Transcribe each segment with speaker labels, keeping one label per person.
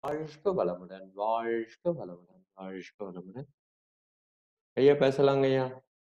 Speaker 1: வாழ்க வளமுடன், வாழ்க வளமுடன், வாழ்க வளமுடன். ஐயா பேசலாங்க ஐயா.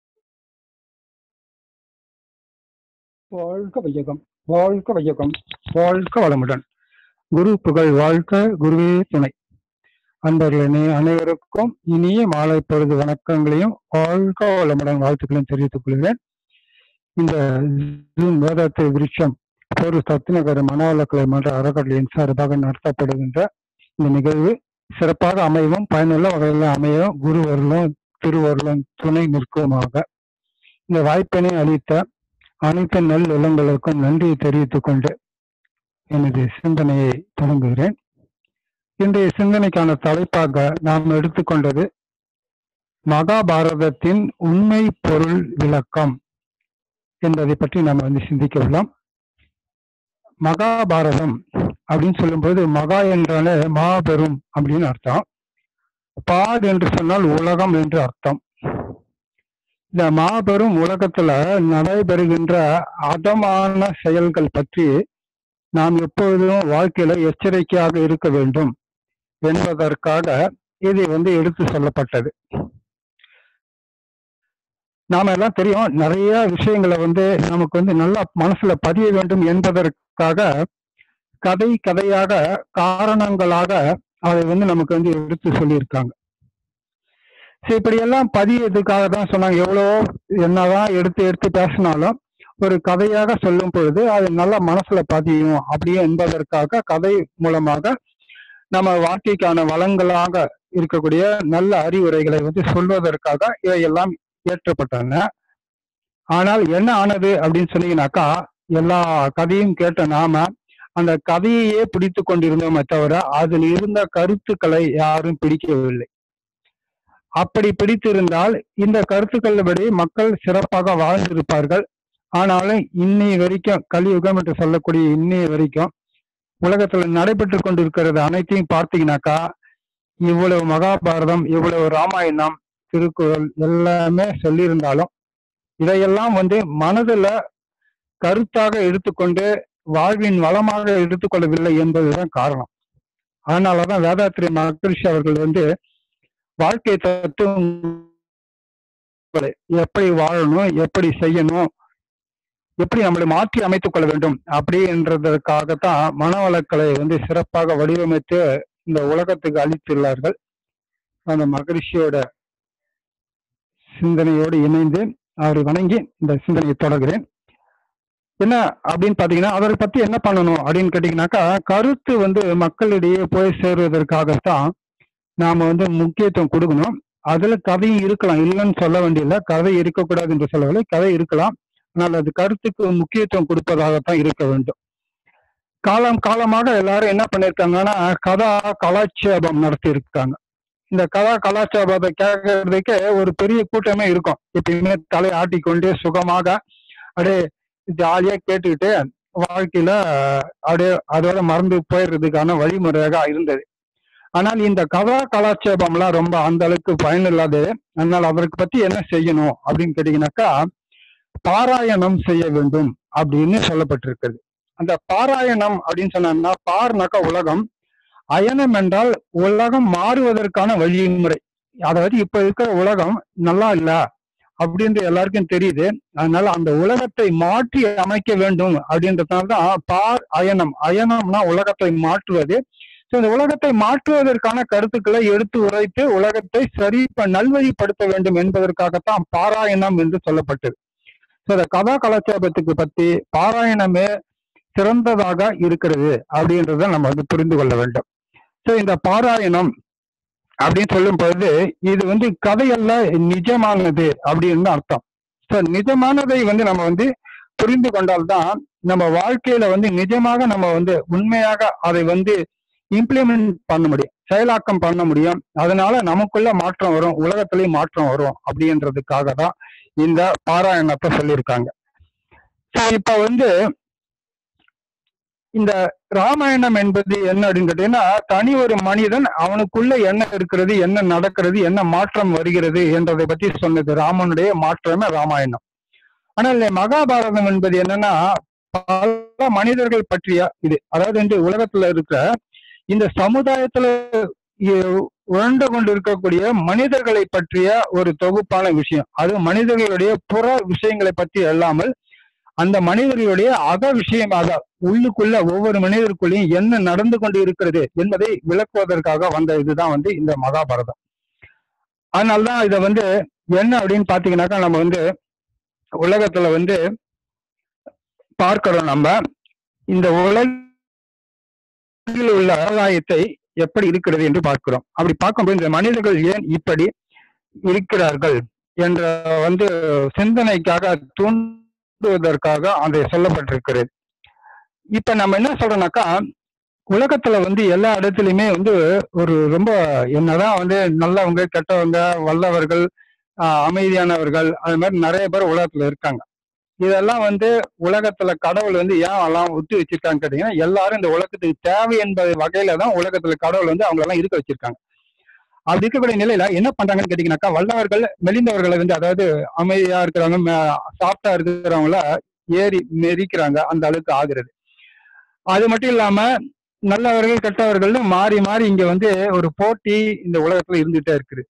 Speaker 2: வாழ்க வையகம் வாழ்க வையகம் வாழ்க வளமுடன் குரு புகழ் வாழ்க குருவே துணை அன்பர்களே அனைவருக்கும் இனிய மாலை பொழுது வணக்கங்களையும் வாழ்க வளமுடன் வாழ்த்துக்களையும் தெரிவித்துக் கொள்கிறேன் இந்த ஜூன் வேதாத்திரி விருட்சம் ஒரு சத்துநகர் மனவளக்கலை மன்ற அறக்கட்டளையின் சார்பாக நடத்தப்படுகின்ற இந்த நிகழ்வு சிறப்பாக அமையவும் பயனுள்ள வகையில் அமையவும் குருவர்களும் திருவர்களும் துணை நிற்குமாக இந்த வாய்ப்பினை அளித்த அனைத்து நல் உள்ளங்களுக்கும் நன்றியை தெரிவித்துக் கொண்டு எனது சிந்தனையை தொடங்குகிறேன் இன்றைய சிந்தனைக்கான தலைப்பாக நாம் எடுத்துக்கொண்டது மகாபாரதத்தின் உண்மை பொருள் விளக்கம் என்பதை பற்றி நாம் வந்து சிந்திக்க உள்ளோம் மகாபாரதம் அப்படின்னு சொல்லும்போது மகா என்றாலே மாபெரும் அப்படின்னு அர்த்தம் பார் என்று சொன்னால் உலகம் என்று அர்த்தம் இந்த மாபெரும் உலகத்துல நடைபெறுகின்ற அதமான செயல்கள் பற்றி நாம் எப்பொழுதும் வாழ்க்கையில எச்சரிக்கையாக இருக்க வேண்டும் என்பதற்காக இது வந்து எடுத்து சொல்லப்பட்டது நாம எல்லாம் தெரியும் நிறைய விஷயங்களை வந்து நமக்கு வந்து நல்லா மனசுல பதிய வேண்டும் என்பதற்காக கதை கதையாக காரணங்களாக அதை வந்து நமக்கு வந்து எடுத்து சொல்லியிருக்காங்க சரி இப்படி எல்லாம் பதியதுக்காக தான் சொன்னாங்க எவ்வளோ என்னதான் எடுத்து எடுத்து பேசினாலும் ஒரு கதையாக சொல்லும் பொழுது அது நல்ல மனசுல பதியும் அப்படியே என்பதற்காக கதை மூலமாக நம்ம வாழ்க்கைக்கான வளங்களாக இருக்கக்கூடிய நல்ல அறிவுரைகளை வந்து சொல்வதற்காக இவையெல்லாம் ஏற்றப்பட்டன ஆனால் என்ன ஆனது அப்படின்னு சொன்னீங்கன்னாக்கா எல்லா கதையும் கேட்ட நாம அந்த கதையையே பிடித்து கொண்டிருந்தோமே தவிர அதில் இருந்த கருத்துக்களை யாரும் பிடிக்கவில்லை அப்படி பிடித்திருந்தால் இந்த கருத்துக்களபடி மக்கள் சிறப்பாக வாழ்ந்திருப்பார்கள் ஆனாலும் இன்னைய வரைக்கும் கலியுகம் என்று சொல்லக்கூடிய இன்னைய வரைக்கும் உலகத்துல நடைபெற்று கொண்டிருக்கிறது அனைத்தையும் பார்த்தீங்கன்னாக்கா இவ்வளவு மகாபாரதம் இவ்வளவு ராமாயணம் திருக்குறள் எல்லாமே சொல்லியிருந்தாலும் இதையெல்லாம் வந்து மனதுல கருத்தாக எடுத்துக்கொண்டு வாழ்வின் வளமாக எடுத்துக்கொள்ளவில்லை என்பதுதான் காரணம் அதனாலதான் வேதாத்திரி மகரிஷி அவர்கள் வந்து வாழ்க்கை தத்துவங்களை எப்படி வாழணும் எப்படி செய்யணும் எப்படி நம்மளை மாற்றி அமைத்துக் கொள்ள வேண்டும் அப்படின்றதற்காகத்தான் மனவளக்கலை வந்து சிறப்பாக வடிவமைத்து இந்த உலகத்துக்கு அளித்துள்ளார்கள் அந்த மகரிஷியோட சிந்தனையோடு இணைந்து அவரை வணங்கி இந்த சிந்தனையை தொடர்கிறேன் என்ன அப்படின்னு பாத்தீங்கன்னா அவரை பத்தி என்ன பண்ணணும் அப்படின்னு கேட்டீங்கன்னாக்கா கருத்து வந்து மக்களிடையே போய் சேருவதற்காகத்தான் நாம வந்து முக்கியத்துவம் கொடுக்கணும் அதுல கதையும் இருக்கலாம் இல்லைன்னு சொல்ல வேண்டியதில்லை கதை இருக்கக்கூடாது என்று சொல்லவில்லை கதை இருக்கலாம் ஆனால் அது கருத்துக்கு முக்கியத்துவம் கொடுப்பதாகத்தான் இருக்க வேண்டும் காலம் காலமாக எல்லாரும் என்ன பண்ணிருக்காங்கன்னா கதா கலாட்சேபம் நடத்தி இருக்காங்க இந்த கதா கலாச்சாரத்தை கேட்கறதுக்கே ஒரு பெரிய கூட்டமே இருக்கும் எப்பயுமே தலை ஆட்டிக்கொண்டு சுகமாக அப்படியே ஜாலியா கேட்டுக்கிட்டு வாழ்க்கையில அப்படியே அதோட மறந்து போயிடுறதுக்கான வழிமுறையாக இருந்தது ஆனால் இந்த கதா கலாட்சேபம்லாம் ரொம்ப அந்த அளவுக்கு பயனில்லாதது அதனால் அதற்கு பத்தி என்ன செய்யணும் அப்படின்னு கேட்டீங்கன்னாக்கா பாராயணம் செய்ய வேண்டும் அப்படின்னு சொல்லப்பட்டிருக்கிறது அந்த பாராயணம் அப்படின்னு சொன்னா பார்னாக்கா உலகம் அயனம் என்றால் உலகம் மாறுவதற்கான வழிமுறை அதாவது இப்ப இருக்கிற உலகம் நல்லா இல்ல அப்படின்ற எல்லாருக்கும் தெரியுது அதனால அந்த உலகத்தை மாற்றி அமைக்க வேண்டும் அப்படின்றதுனாலதான் பார் அயனம் அயனம்னா உலகத்தை மாற்றுவது இந்த உலகத்தை மாற்றுவதற்கான கருத்துக்களை எடுத்து உரைத்து உலகத்தை சரி நல்வழிப்படுத்த வேண்டும் என்பதற்காகத்தான் பாராயணம் என்று சொல்லப்பட்டது ஸோ இந்த கதா கலாச்சாரத்துக்கு பத்தி பாராயணமே சிறந்ததாக இருக்கிறது அப்படின்றத நம்ம வந்து புரிந்து கொள்ள வேண்டும் ஸோ இந்த பாராயணம் அப்படின்னு சொல்லும் பொழுது இது வந்து கதையல்ல நிஜமானது அப்படின்னு அர்த்தம் ஸோ நிஜமானதை வந்து நம்ம வந்து புரிந்து கொண்டால்தான் நம்ம வாழ்க்கையில வந்து நிஜமாக நம்ம வந்து உண்மையாக அதை வந்து இம்ப்ளிமெண்ட் பண்ண முடியும் செயலாக்கம் பண்ண முடியும் அதனால நமக்குள்ள மாற்றம் வரும் உலகத்திலயும் மாற்றம் வரும் அப்படின்றதுக்காக தான் இந்த பாராயணத்தை சொல்லியிருக்காங்க ஸோ இப்ப வந்து இந்த ராமாயணம் என்பது என்ன அப்படின்னு கேட்டீங்கன்னா தனி ஒரு மனிதன் அவனுக்குள்ள என்ன இருக்கிறது என்ன நடக்கிறது என்ன மாற்றம் வருகிறது என்றதை பத்தி சொன்னது ராமனுடைய மாற்றமே ராமாயணம் ஆனால் மகாபாரதம் என்பது என்னன்னா பல மனிதர்கள் பற்றிய இது அதாவது வந்து உலகத்துல இருக்கிற இந்த சமுதாயத்துல இ- உழண்டு கொண்டு இருக்கக்கூடிய மனிதர்களை பற்றிய ஒரு தொகுப்பான விஷயம் அது மனிதர்களுடைய புற விஷயங்களை பற்றி அல்லாமல் அந்த மனிதர்களுடைய அக விஷயமாக உள்ளுக்குள்ள ஒவ்வொரு மனிதருக்குள்ளேயும் என்ன நடந்து கொண்டு இருக்கிறது என்பதை விளக்குவதற்காக வந்த இதுதான் வந்து இந்த மகாபாரதம் அதனால்தான் இதை வந்து என்ன அப்படின்னு பாத்தீங்கன்னாக்கா நம்ம வந்து உலகத்துல வந்து பார்க்கிறோம் நம்ம இந்த உலகில் உள்ள ஆதாயத்தை எப்படி இருக்கிறது என்று பார்க்கிறோம் அப்படி பார்க்கும்போது இந்த மனிதர்கள் ஏன் இப்படி இருக்கிறார்கள் என்ற வந்து சிந்தனைக்காக தூண்டுவதற்காக அதை சொல்லப்பட்டிருக்கிறது இப்ப நம்ம என்ன சொல்றோம்னாக்கா உலகத்துல வந்து எல்லா இடத்துலயுமே வந்து ஒரு ரொம்ப என்னதான் வந்து நல்லவங்க கெட்டவங்க வல்லவர்கள் ஆஹ் அமைதியானவர்கள் அது மாதிரி நிறைய பேர் உலகத்துல இருக்காங்க இதெல்லாம் வந்து உலகத்துல கடவுள் வந்து ஏன் எல்லாம் ஒத்து வச்சிருக்காங்க கேட்டீங்கன்னா எல்லாரும் இந்த உலகத்துக்கு தேவை என்பது வகையில தான் உலகத்துல கடவுள் வந்து அவங்க எல்லாம் இருக்க வச்சிருக்காங்க அப்படி இருக்கக்கூடிய நிலையில என்ன பண்றாங்கன்னு கேட்டீங்கன்னாக்கா வல்லவர்கள் மெலிந்தவர்களை வந்து அதாவது அமைதியா இருக்கிறவங்க சாஃப்டா இருக்கிறவங்கள ஏறி மெரிக்கிறாங்க அந்த அளவுக்கு ஆகுறது அது மட்டும் இல்லாம நல்லவர்கள் கெட்டவர்கள்னு மாறி மாறி இங்க வந்து ஒரு போட்டி இந்த உலகத்துல இருந்துட்டே இருக்குது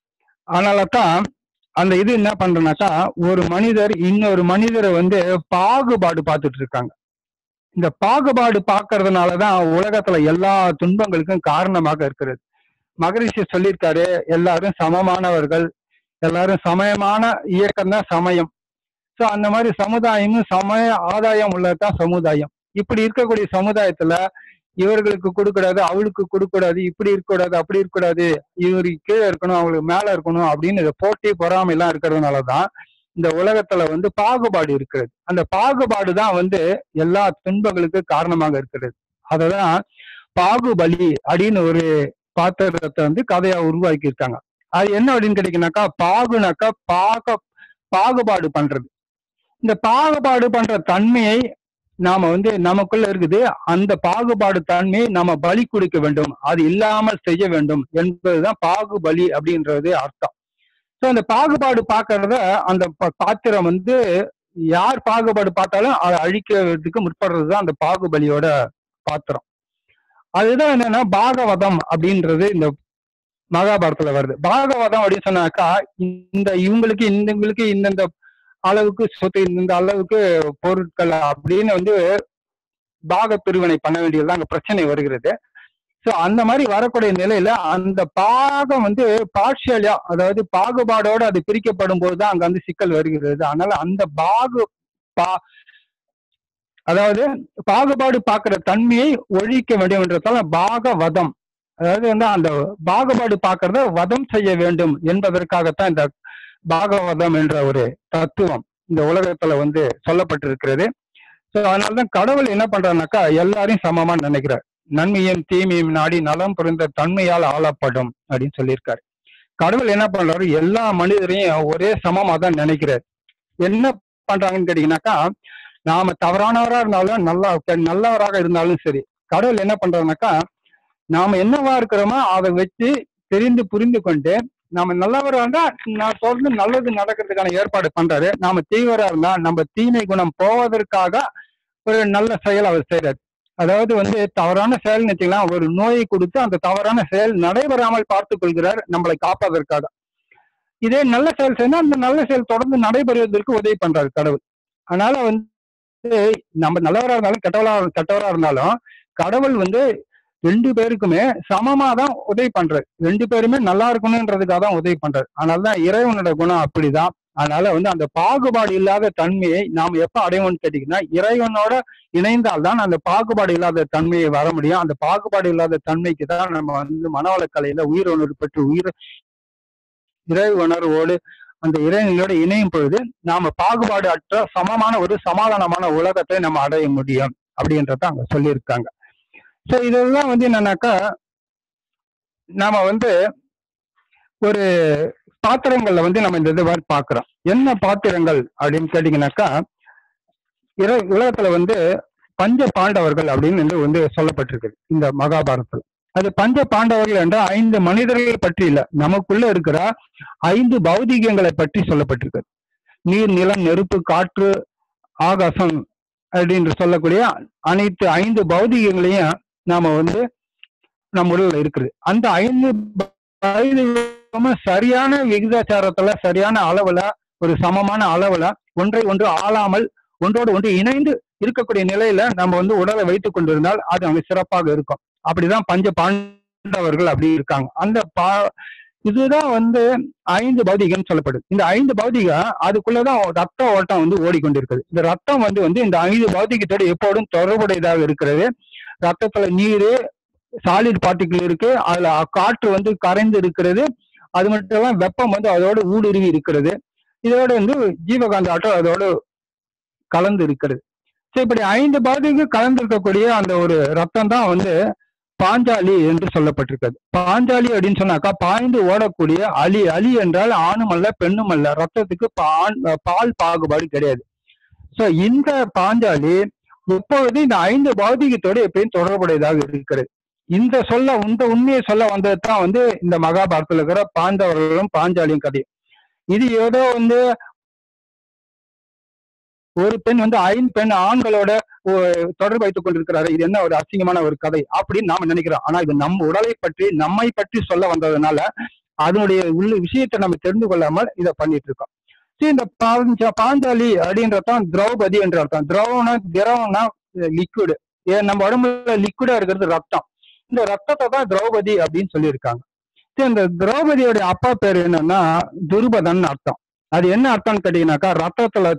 Speaker 2: அதனால தான் அந்த இது என்ன பண்றனாக்கா ஒரு மனிதர் இன்னொரு மனிதரை வந்து பாகுபாடு பார்த்துட்டு இருக்காங்க இந்த பாகுபாடு பார்க்கறதுனாலதான் உலகத்துல எல்லா துன்பங்களுக்கும் காரணமாக இருக்கிறது மகரிஷி சொல்லியிருக்காரு எல்லாரும் சமமானவர்கள் எல்லாரும் சமயமான இயக்கம் தான் சமயம் சோ அந்த மாதிரி சமுதாயமும் சமய ஆதாயம் உள்ளதுதான் சமுதாயம் இப்படி இருக்கக்கூடிய சமுதாயத்துல இவர்களுக்கு கொடுக்கூடாது அவளுக்கு கொடுக்கூடாது இப்படி இருக்கக்கூடாது அப்படி இருக்கக்கூடாது இவருக்கு கீழே இருக்கணும் அவங்களுக்கு மேல இருக்கணும் அப்படின்னு இந்த போட்டி பொறாமை எல்லாம் இருக்கிறதுனாலதான் இந்த உலகத்துல வந்து பாகுபாடு இருக்கிறது அந்த பாகுபாடு தான் வந்து எல்லா துன்பங்களுக்கு காரணமாக இருக்கிறது அததான் பாகுபலி அப்படின்னு ஒரு பாத்திரத்தை வந்து கதையா உருவாக்கி இருக்காங்க அது என்ன அப்படின்னு கேட்டீங்கன்னாக்கா பாகுனாக்கா பாக பாகுபாடு பண்றது இந்த பாகுபாடு பண்ற தன்மையை நாம வந்து நமக்குள்ள இருக்குது அந்த பாகுபாடு தன்மையை நாம பலி கொடுக்க வேண்டும் அது இல்லாமல் செய்ய வேண்டும் என்பதுதான் பாகுபலி அப்படின்றது அர்த்தம் ஸோ அந்த பாகுபாடு பார்க்கறத அந்த ப- பாத்திரம் வந்து யார் பாகுபாடு பார்த்தாலும் அதை அழிக்கிறதுக்கு முற்படுறது தான் அந்த பாகுபலியோட பாத்திரம் அதுதான் என்னன்னா பாகவதம் அப்படின்றது இந்த மகாபாரதத்துல வருது பாகவதம் அப்படின்னு சொன்னாக்கா இந்த இவங்களுக்கு இந்தங்களுக்கு இந்தந்த அளவுக்கு சொத்து இந்த அளவுக்கு பொருட்கள் அப்படின்னு வந்து பாக பிரிவினை பண்ண வேண்டியதுதான் அங்க பிரச்சனை வருகிறது சோ அந்த மாதிரி வரக்கூடிய நிலையில அந்த பாகம் வந்து பார்ஷியலா அதாவது பாகுபாடோட அது பிரிக்கப்படும் போதுதான் அங்க வந்து சிக்கல் வருகிறது அதனால அந்த பாகு பா அதாவது பாகுபாடு பார்க்கிற தன்மையை ஒழிக்க வேண்டும் என்றதால பாகவதம் அதாவது வந்து அந்த பாகுபாடு பார்க்கறத வதம் செய்ய வேண்டும் என்பதற்காகத்தான் இந்த பாகவதம் என்ற ஒரு தத்துவம் இந்த உலகத்துல வந்து சொல்லப்பட்டிருக்கிறது ஸோ அதனாலதான் கடவுள் என்ன பண்றாருனாக்கா எல்லாரையும் சமமா நினைக்கிறார் நன்மையும் தீமையும் நாடி நலம் புரிந்த தன்மையால் ஆளப்படும் அப்படின்னு சொல்லியிருக்காரு கடவுள் என்ன பண்றாரு எல்லா மனிதரையும் ஒரே சமமா தான் நினைக்கிறார் என்ன பண்றாங்கன்னு கேட்டீங்கன்னாக்கா நாம தவறானவரா இருந்தாலும் நல்லா நல்லவராக இருந்தாலும் சரி கடவுள் என்ன பண்றாருனாக்கா நாம என்னவா இருக்கிறோமோ அதை வச்சு தெரிந்து புரிந்து கொண்டு நாம நல்லவரா இருந்தா நான் தொடர்ந்து நல்லது நடக்கிறதுக்கான ஏற்பாடு பண்றாரு நாம தீவிரா இருந்தா நம்ம தீமை குணம் போவதற்காக ஒரு நல்ல செயல் அவர் செய்யறாரு அதாவது வந்து தவறான செயல் வச்சுக்கலாம் ஒரு நோயை கொடுத்து அந்த தவறான செயல் நடைபெறாமல் பார்த்துக் கொள்கிறார் நம்மளை காப்பதற்காக இதே நல்ல செயல் செய்யணும் அந்த நல்ல செயல் தொடர்ந்து நடைபெறுவதற்கு உதவி பண்றாரு கடவுள் அதனால வந்து நம்ம நல்லவரா இருந்தாலும் கெட்டவரா கெட்டவரா இருந்தாலும் கடவுள் வந்து ரெண்டு பேருக்குமே சமமா தான் உதவி பண்றாரு ரெண்டு பேருமே நல்லா இருக்கணும்ன்றதுக்காக தான் உதவி பண்றாரு அதனாலதான் இறைவனோட குணம் அப்படிதான் அதனால வந்து அந்த பாகுபாடு இல்லாத தன்மையை நாம் எப்ப அடைவோம்னு கேட்டீங்கன்னா இறைவனோட இணைந்தால்தான் அந்த பாகுபாடு இல்லாத தன்மையை வர முடியும் அந்த பாகுபாடு இல்லாத தன்மைக்கு தான் நம்ம வந்து மனவளக்கலையில உயிர் உணர்வு பெற்று உயிர் இறை உணர்வோடு அந்த இறைவனோட இணையும் பொழுது நாம பாகுபாடு அற்ற சமமான ஒரு சமாதானமான உலகத்தை நம்ம அடைய முடியும் அப்படின்றத அங்க சொல்லியிருக்காங்க ஸோ இதெல்லாம் வந்து என்னன்னாக்கா நாம வந்து ஒரு பாத்திரங்கள்ல வந்து நம்ம இந்த இது மாதிரி பாக்குறோம் என்ன பாத்திரங்கள் அப்படின்னு கேட்டீங்கன்னாக்கா இறை உலகத்துல வந்து பஞ்ச பாண்டவர்கள் அப்படின்னு வந்து வந்து சொல்லப்பட்டிருக்கு இந்த மகாபாரதத்துல அது பஞ்ச பாண்டவர்கள் என்ற ஐந்து மனிதர்கள் பற்றி இல்ல நமக்குள்ள இருக்கிற ஐந்து பௌதிகங்களை பற்றி சொல்லப்பட்டிருக்கு நீர் நிலம் நெருப்பு காற்று ஆகாசம் அப்படின்னு சொல்லக்கூடிய அனைத்து ஐந்து பௌதிகங்களையும் நாம வந்து நம்ம உடல்ல இருக்குது அந்த ஐந்து பகுதிகளும் சரியான விகிதாச்சாரத்துல சரியான அளவுல ஒரு சமமான அளவுல ஒன்றை ஒன்று ஆளாமல் ஒன்றோடு ஒன்று இணைந்து இருக்கக்கூடிய நிலையில நம்ம வந்து உடலை வைத்துக் கொண்டிருந்தால் அது அங்க சிறப்பாக இருக்கும் அப்படிதான் பஞ்ச பாண்டவர்கள் அப்படி இருக்காங்க அந்த பா இதுதான் வந்து ஐந்து பௌதிகம் சொல்லப்படுது இந்த ஐந்து பௌதிகம் அதுக்குள்ளதான் ரத்த ஓட்டம் வந்து ஓடிக்கொண்டிருக்குது இந்த ரத்தம் வந்து வந்து இந்த ஐந்து பௌதிகத்தோடு எப்போதும் தொடர்புடையதாக இருக்கிறது ரத்தத்துல நீர் சாலிட் பார்ட்டிகிள் இருக்கு அதுல காற்று வந்து கரைந்து இருக்கிறது அது மட்டும் இல்லாம வெப்பம் வந்து அதோட ஊடுருவி இருக்கிறது இதோட வந்து ஜீவகாந்த ஆற்றல் அதோட கலந்து இருக்கிறது ஸோ இப்படி ஐந்து பாதிக்கு கலந்து இருக்கக்கூடிய அந்த ஒரு ரத்தம் தான் வந்து பாஞ்சாலி என்று சொல்லப்பட்டிருக்கிறது பாஞ்சாலி அப்படின்னு சொன்னாக்கா பாய்ந்து ஓடக்கூடிய அலி அலி என்றால் ஆணும் அல்ல பெண்ணும் அல்ல ரத்தத்துக்கு பால் பால் பாகுபாடு கிடையாது சோ இந்த பாஞ்சாலி எப்பொழுது இந்த ஐந்து பௌதிகத்தோடு எப்பயும் தொடர்புடையதாக இருக்கிறது இந்த சொல்ல இந்த உண்மையை சொல்ல வந்தது தான் வந்து இந்த மகாபாரதத்துல இருக்கிற பாண்டவர்களும் பாஞ்சாலியும் கதை இது ஏதோ வந்து ஒரு பெண் வந்து ஐந்து பெண் ஆண்களோட ஒ- தொடர்பு வைத்துக் கொண்டிருக்கிறாரு இது என்ன ஒரு அசிங்கமான ஒரு கதை அப்படின்னு நாம நினைக்கிறோம் ஆனா இது நம்ம உடலை பற்றி நம்மை பற்றி சொல்ல வந்ததுனால அதனுடைய உள்ள விஷயத்தை நம்ம தெரிந்து கொள்ளாமல் இதை பண்ணிட்டு இருக்கோம் சரி இந்த பாஞ்ச பாஞ்சாலி அப்படின்றதான் திரௌபதி என்ற அர்த்தம் திரவம்னா திரவம்னா லிக்விடு ஏன் நம்ம உடம்புல லிக்விடா இருக்கிறது ரத்தம் இந்த ரத்தத்தை தான் திரௌபதி அப்படின்னு சொல்லியிருக்காங்க சரி இந்த திரௌபதியோட அப்பா பேர் என்னன்னா துருபதன் அர்த்தம் அது என்ன அர்த்தம்னு கேட்டீங்கன்னாக்கா ரத்தத்துல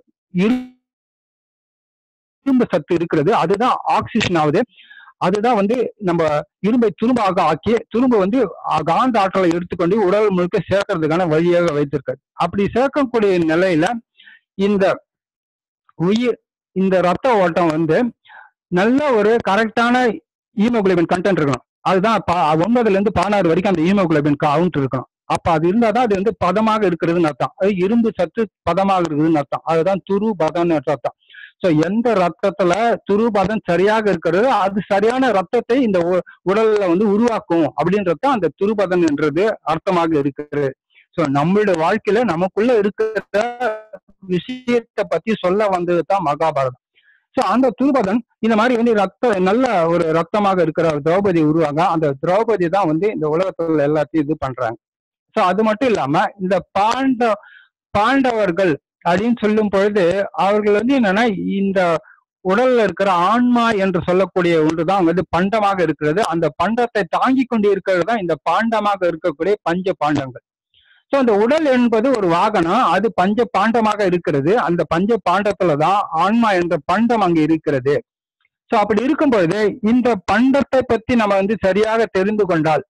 Speaker 2: இரும்பு சத்து இருக்கிறது அதுதான் ஆக்சிஜன் ஆகுது அதுதான் வந்து நம்ம இரும்பை துரும்பாக ஆக்கி துரும்பு வந்து அ- காந்த ஆற்றலை எடுத்துக்கொண்டு உடல் முழுக்க சேர்க்கறதுக்கான வழியாக வைத்திருக்காரு அப்படி சேர்க்கக்கூடிய நிலையில இந்த உயிர் இந்த ரத்த ஓட்டம் வந்து நல்ல ஒரு கரெக்டான ஹீமோகுளோபின் கண்டென்ட் இருக்கணும் அதுதான் பா- ஒன்பதுல இருந்து பதினாறு வரைக்கும் அந்த ஹீமோகுளோபின் கவுண்ட் இருக்கணும் அப்ப அது இருந்தாதான் அது வந்து பதமாக இருக்கிறதுன்னு அர்த்தம் அது இரும்பு சத்து பதமாக இருக்குதுன்னு அர்த்தம் அதுதான் துரு பதம்னு அர்த்தம் சோ எந்த ரத்தத்துல துரு பதம் சரியாக இருக்கிறது அது சரியான ரத்தத்தை இந்த உ- உடல்ல வந்து உருவாக்கும் அப்படின்றது அந்த துருபதம் என்றது அர்த்தமாக இருக்கிறது சோ நம்மளுடைய வாழ்க்கையில நமக்குள்ள இருக்கிற விஷயத்தை பத்தி சொல்ல வந்தது தான் மகாபாரதம் சோ அந்த துருபதன் இந்த மாதிரி வந்து ரத்த நல்ல ஒரு ரத்தமாக இருக்கிற ஒரு திரௌபதி உருவாங்க அந்த திரௌபதி தான் வந்து இந்த உலகத்துல எல்லாத்தையும் இது பண்றாங்க சோ அது மட்டும் இல்லாம இந்த பாண்ட பாண்டவர்கள் அப்படின்னு சொல்லும் பொழுது அவர்கள் வந்து என்னன்னா இந்த உடல்ல இருக்கிற ஆன்மா என்று சொல்லக்கூடிய ஒன்றுதான் வந்து பண்டமாக இருக்கிறது அந்த பண்டத்தை தாங்கி கொண்டு இருக்கிறது தான் இந்த பாண்டமாக இருக்கக்கூடிய பஞ்ச பாண்டங்கள் சோ அந்த உடல் என்பது ஒரு வாகனம் அது பஞ்ச பாண்டமாக இருக்கிறது அந்த பஞ்ச பாண்டத்துல தான் ஆன்மா என்ற பண்டம் அங்க இருக்கிறது சோ அப்படி இருக்கும் பொழுது இந்த பண்டத்தை பத்தி நம்ம வந்து சரியாக தெரிந்து கொண்டால்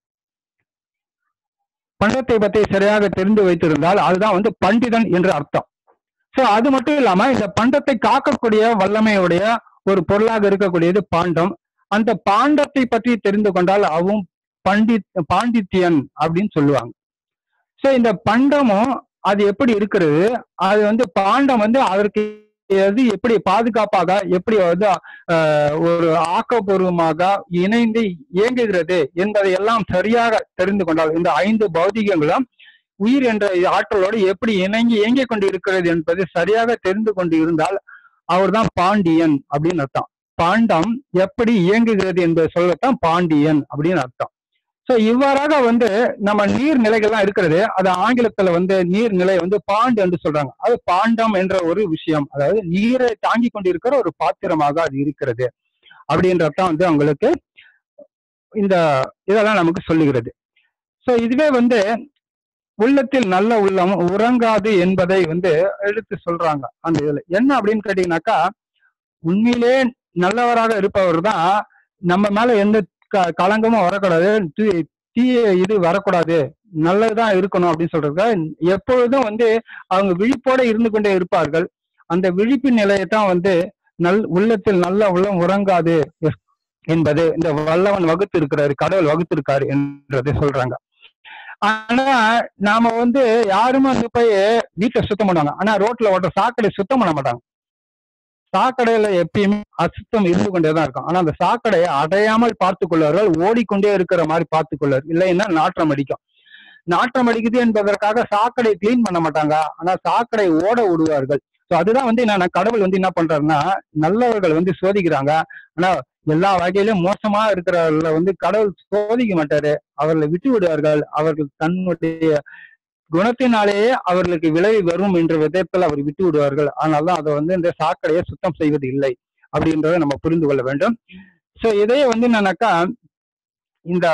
Speaker 2: பண்டத்தை பத்தி சரியாக தெரிந்து வைத்திருந்தால் அதுதான் வந்து பண்டிதன் என்று அர்த்தம் சோ அது மட்டும் இல்லாம இந்த பண்டத்தை காக்கக்கூடிய வல்லமையுடைய ஒரு பொருளாக இருக்கக்கூடியது பாண்டம் அந்த பாண்டத்தை பற்றி தெரிந்து கொண்டால் அவும் பண்டித் பாண்டித்யன் அப்படின்னு சொல்லுவாங்க சோ இந்த பண்டமும் அது எப்படி இருக்கிறது அது வந்து பாண்டம் வந்து அதற்கு எது எப்படி பாதுகாப்பாக எப்படி வந்து ஆஹ், ஒரு ஆக்கப்பூர்வமாக இணைந்து இயங்குகிறது என்பதை எல்லாம் சரியாக தெரிந்து கொண்டால் இந்த ஐந்து பௌதிகங்களும் உயிர் என்ற ஆற்றலோடு எப்படி இணங்கி இயங்கிக் கொண்டு இருக்கிறது என்பதை சரியாக தெரிந்து கொண்டு இருந்தால் அவர்தான் பாண்டியன் அப்படின்னு அர்த்தம் பாண்டம் எப்படி இயங்குகிறது என்பதை சொல்லத்தான் பாண்டியன் அப்படின்னு அர்த்தம் சோ இவ்வாறாக வந்து நம்ம நீர் நிலைகள்லாம் இருக்கிறது அது ஆங்கிலத்துல வந்து நீர் நிலை வந்து பாண்ட் என்று சொல்றாங்க அது பாண்டம் என்ற ஒரு விஷயம் அதாவது நீரை தாங்கி கொண்டிருக்கிற ஒரு பாத்திரமாக அது இருக்கிறது அப்படின்றதான் வந்து அவங்களுக்கு இந்த இதெல்லாம் நமக்கு சொல்லுகிறது சோ இதுவே வந்து உள்ளத்தில் நல்ல உள்ளம் உறங்காது என்பதை வந்து எடுத்து சொல்றாங்க அந்த இதுல என்ன அப்படின்னு கேட்டீங்கன்னாக்கா உண்மையிலே நல்லவராக இருப்பவர் தான் நம்ம மேல எந்த க- களங்கமும் வரக்கூடாது தீ- தீய இது வரக்கூடாது நல்லதுதான் இருக்கணும் அப்படின்னு சொல்றது எப்பொழுதும் வந்து அவங்க விழிப்போட இருந்து கொண்டே இருப்பார்கள் அந்த விழிப்பு நிலையை தான் வந்து நல் உள்ளத்தில் நல்ல உள்ளம் உறங்காது என்பது இந்த வல்லவன் வகுத்து இருக்கிறாரு கடவுள் வகுத்து இருக்காரு என்றதை சொல்றாங்க ஆனா நாம வந்து யாருமே வந்து போய் வீட்டை சுத்தம் பண்ணுவாங்க ஆனா ரோட்ல ஓட்ட சாக்கடை சுத்தம் பண்ண மாட்டாங்க சாக்கடையில எப்பயுமே அசுத்தம் இருந்து கொண்டேதான் இருக்கும் ஆனா அந்த சாக்கடையை அடையாமல் பார்த்து கொள்வார்கள் ஓடிக்கொண்டே இருக்கிற மாதிரி பார்த்து கொள்வார் இல்லைன்னா நாற்றம் அடிக்கும் நாற்றம் அடிக்குது என்பதற்காக சாக்கடை கிளீன் பண்ண மாட்டாங்க ஆனா சாக்கடை ஓட விடுவார்கள் ஸோ அதுதான் வந்து என்னன்னா கடவுள் வந்து என்ன பண்றாருன்னா நல்லவர்கள் வந்து சோதிக்கிறாங்க ஆனா எல்லா வகையிலும் மோசமா இருக்கிறவர்களை வந்து கடவுள் சோதிக்க மாட்டாரு அவர்களை விட்டு விடுவார்கள் அவர்கள் தன்னுடைய குணத்தினாலேயே அவர்களுக்கு விளைவு வரும் என்ற விதத்தில் அவர் விட்டு விடுவார்கள் அதனால்தான் அதை வந்து இந்த சாக்கடையை சுத்தம் செய்வது இல்லை அப்படின்றத நம்ம புரிந்து கொள்ள வேண்டும் சோ இதையே வந்து என்னன்னாக்கா இந்த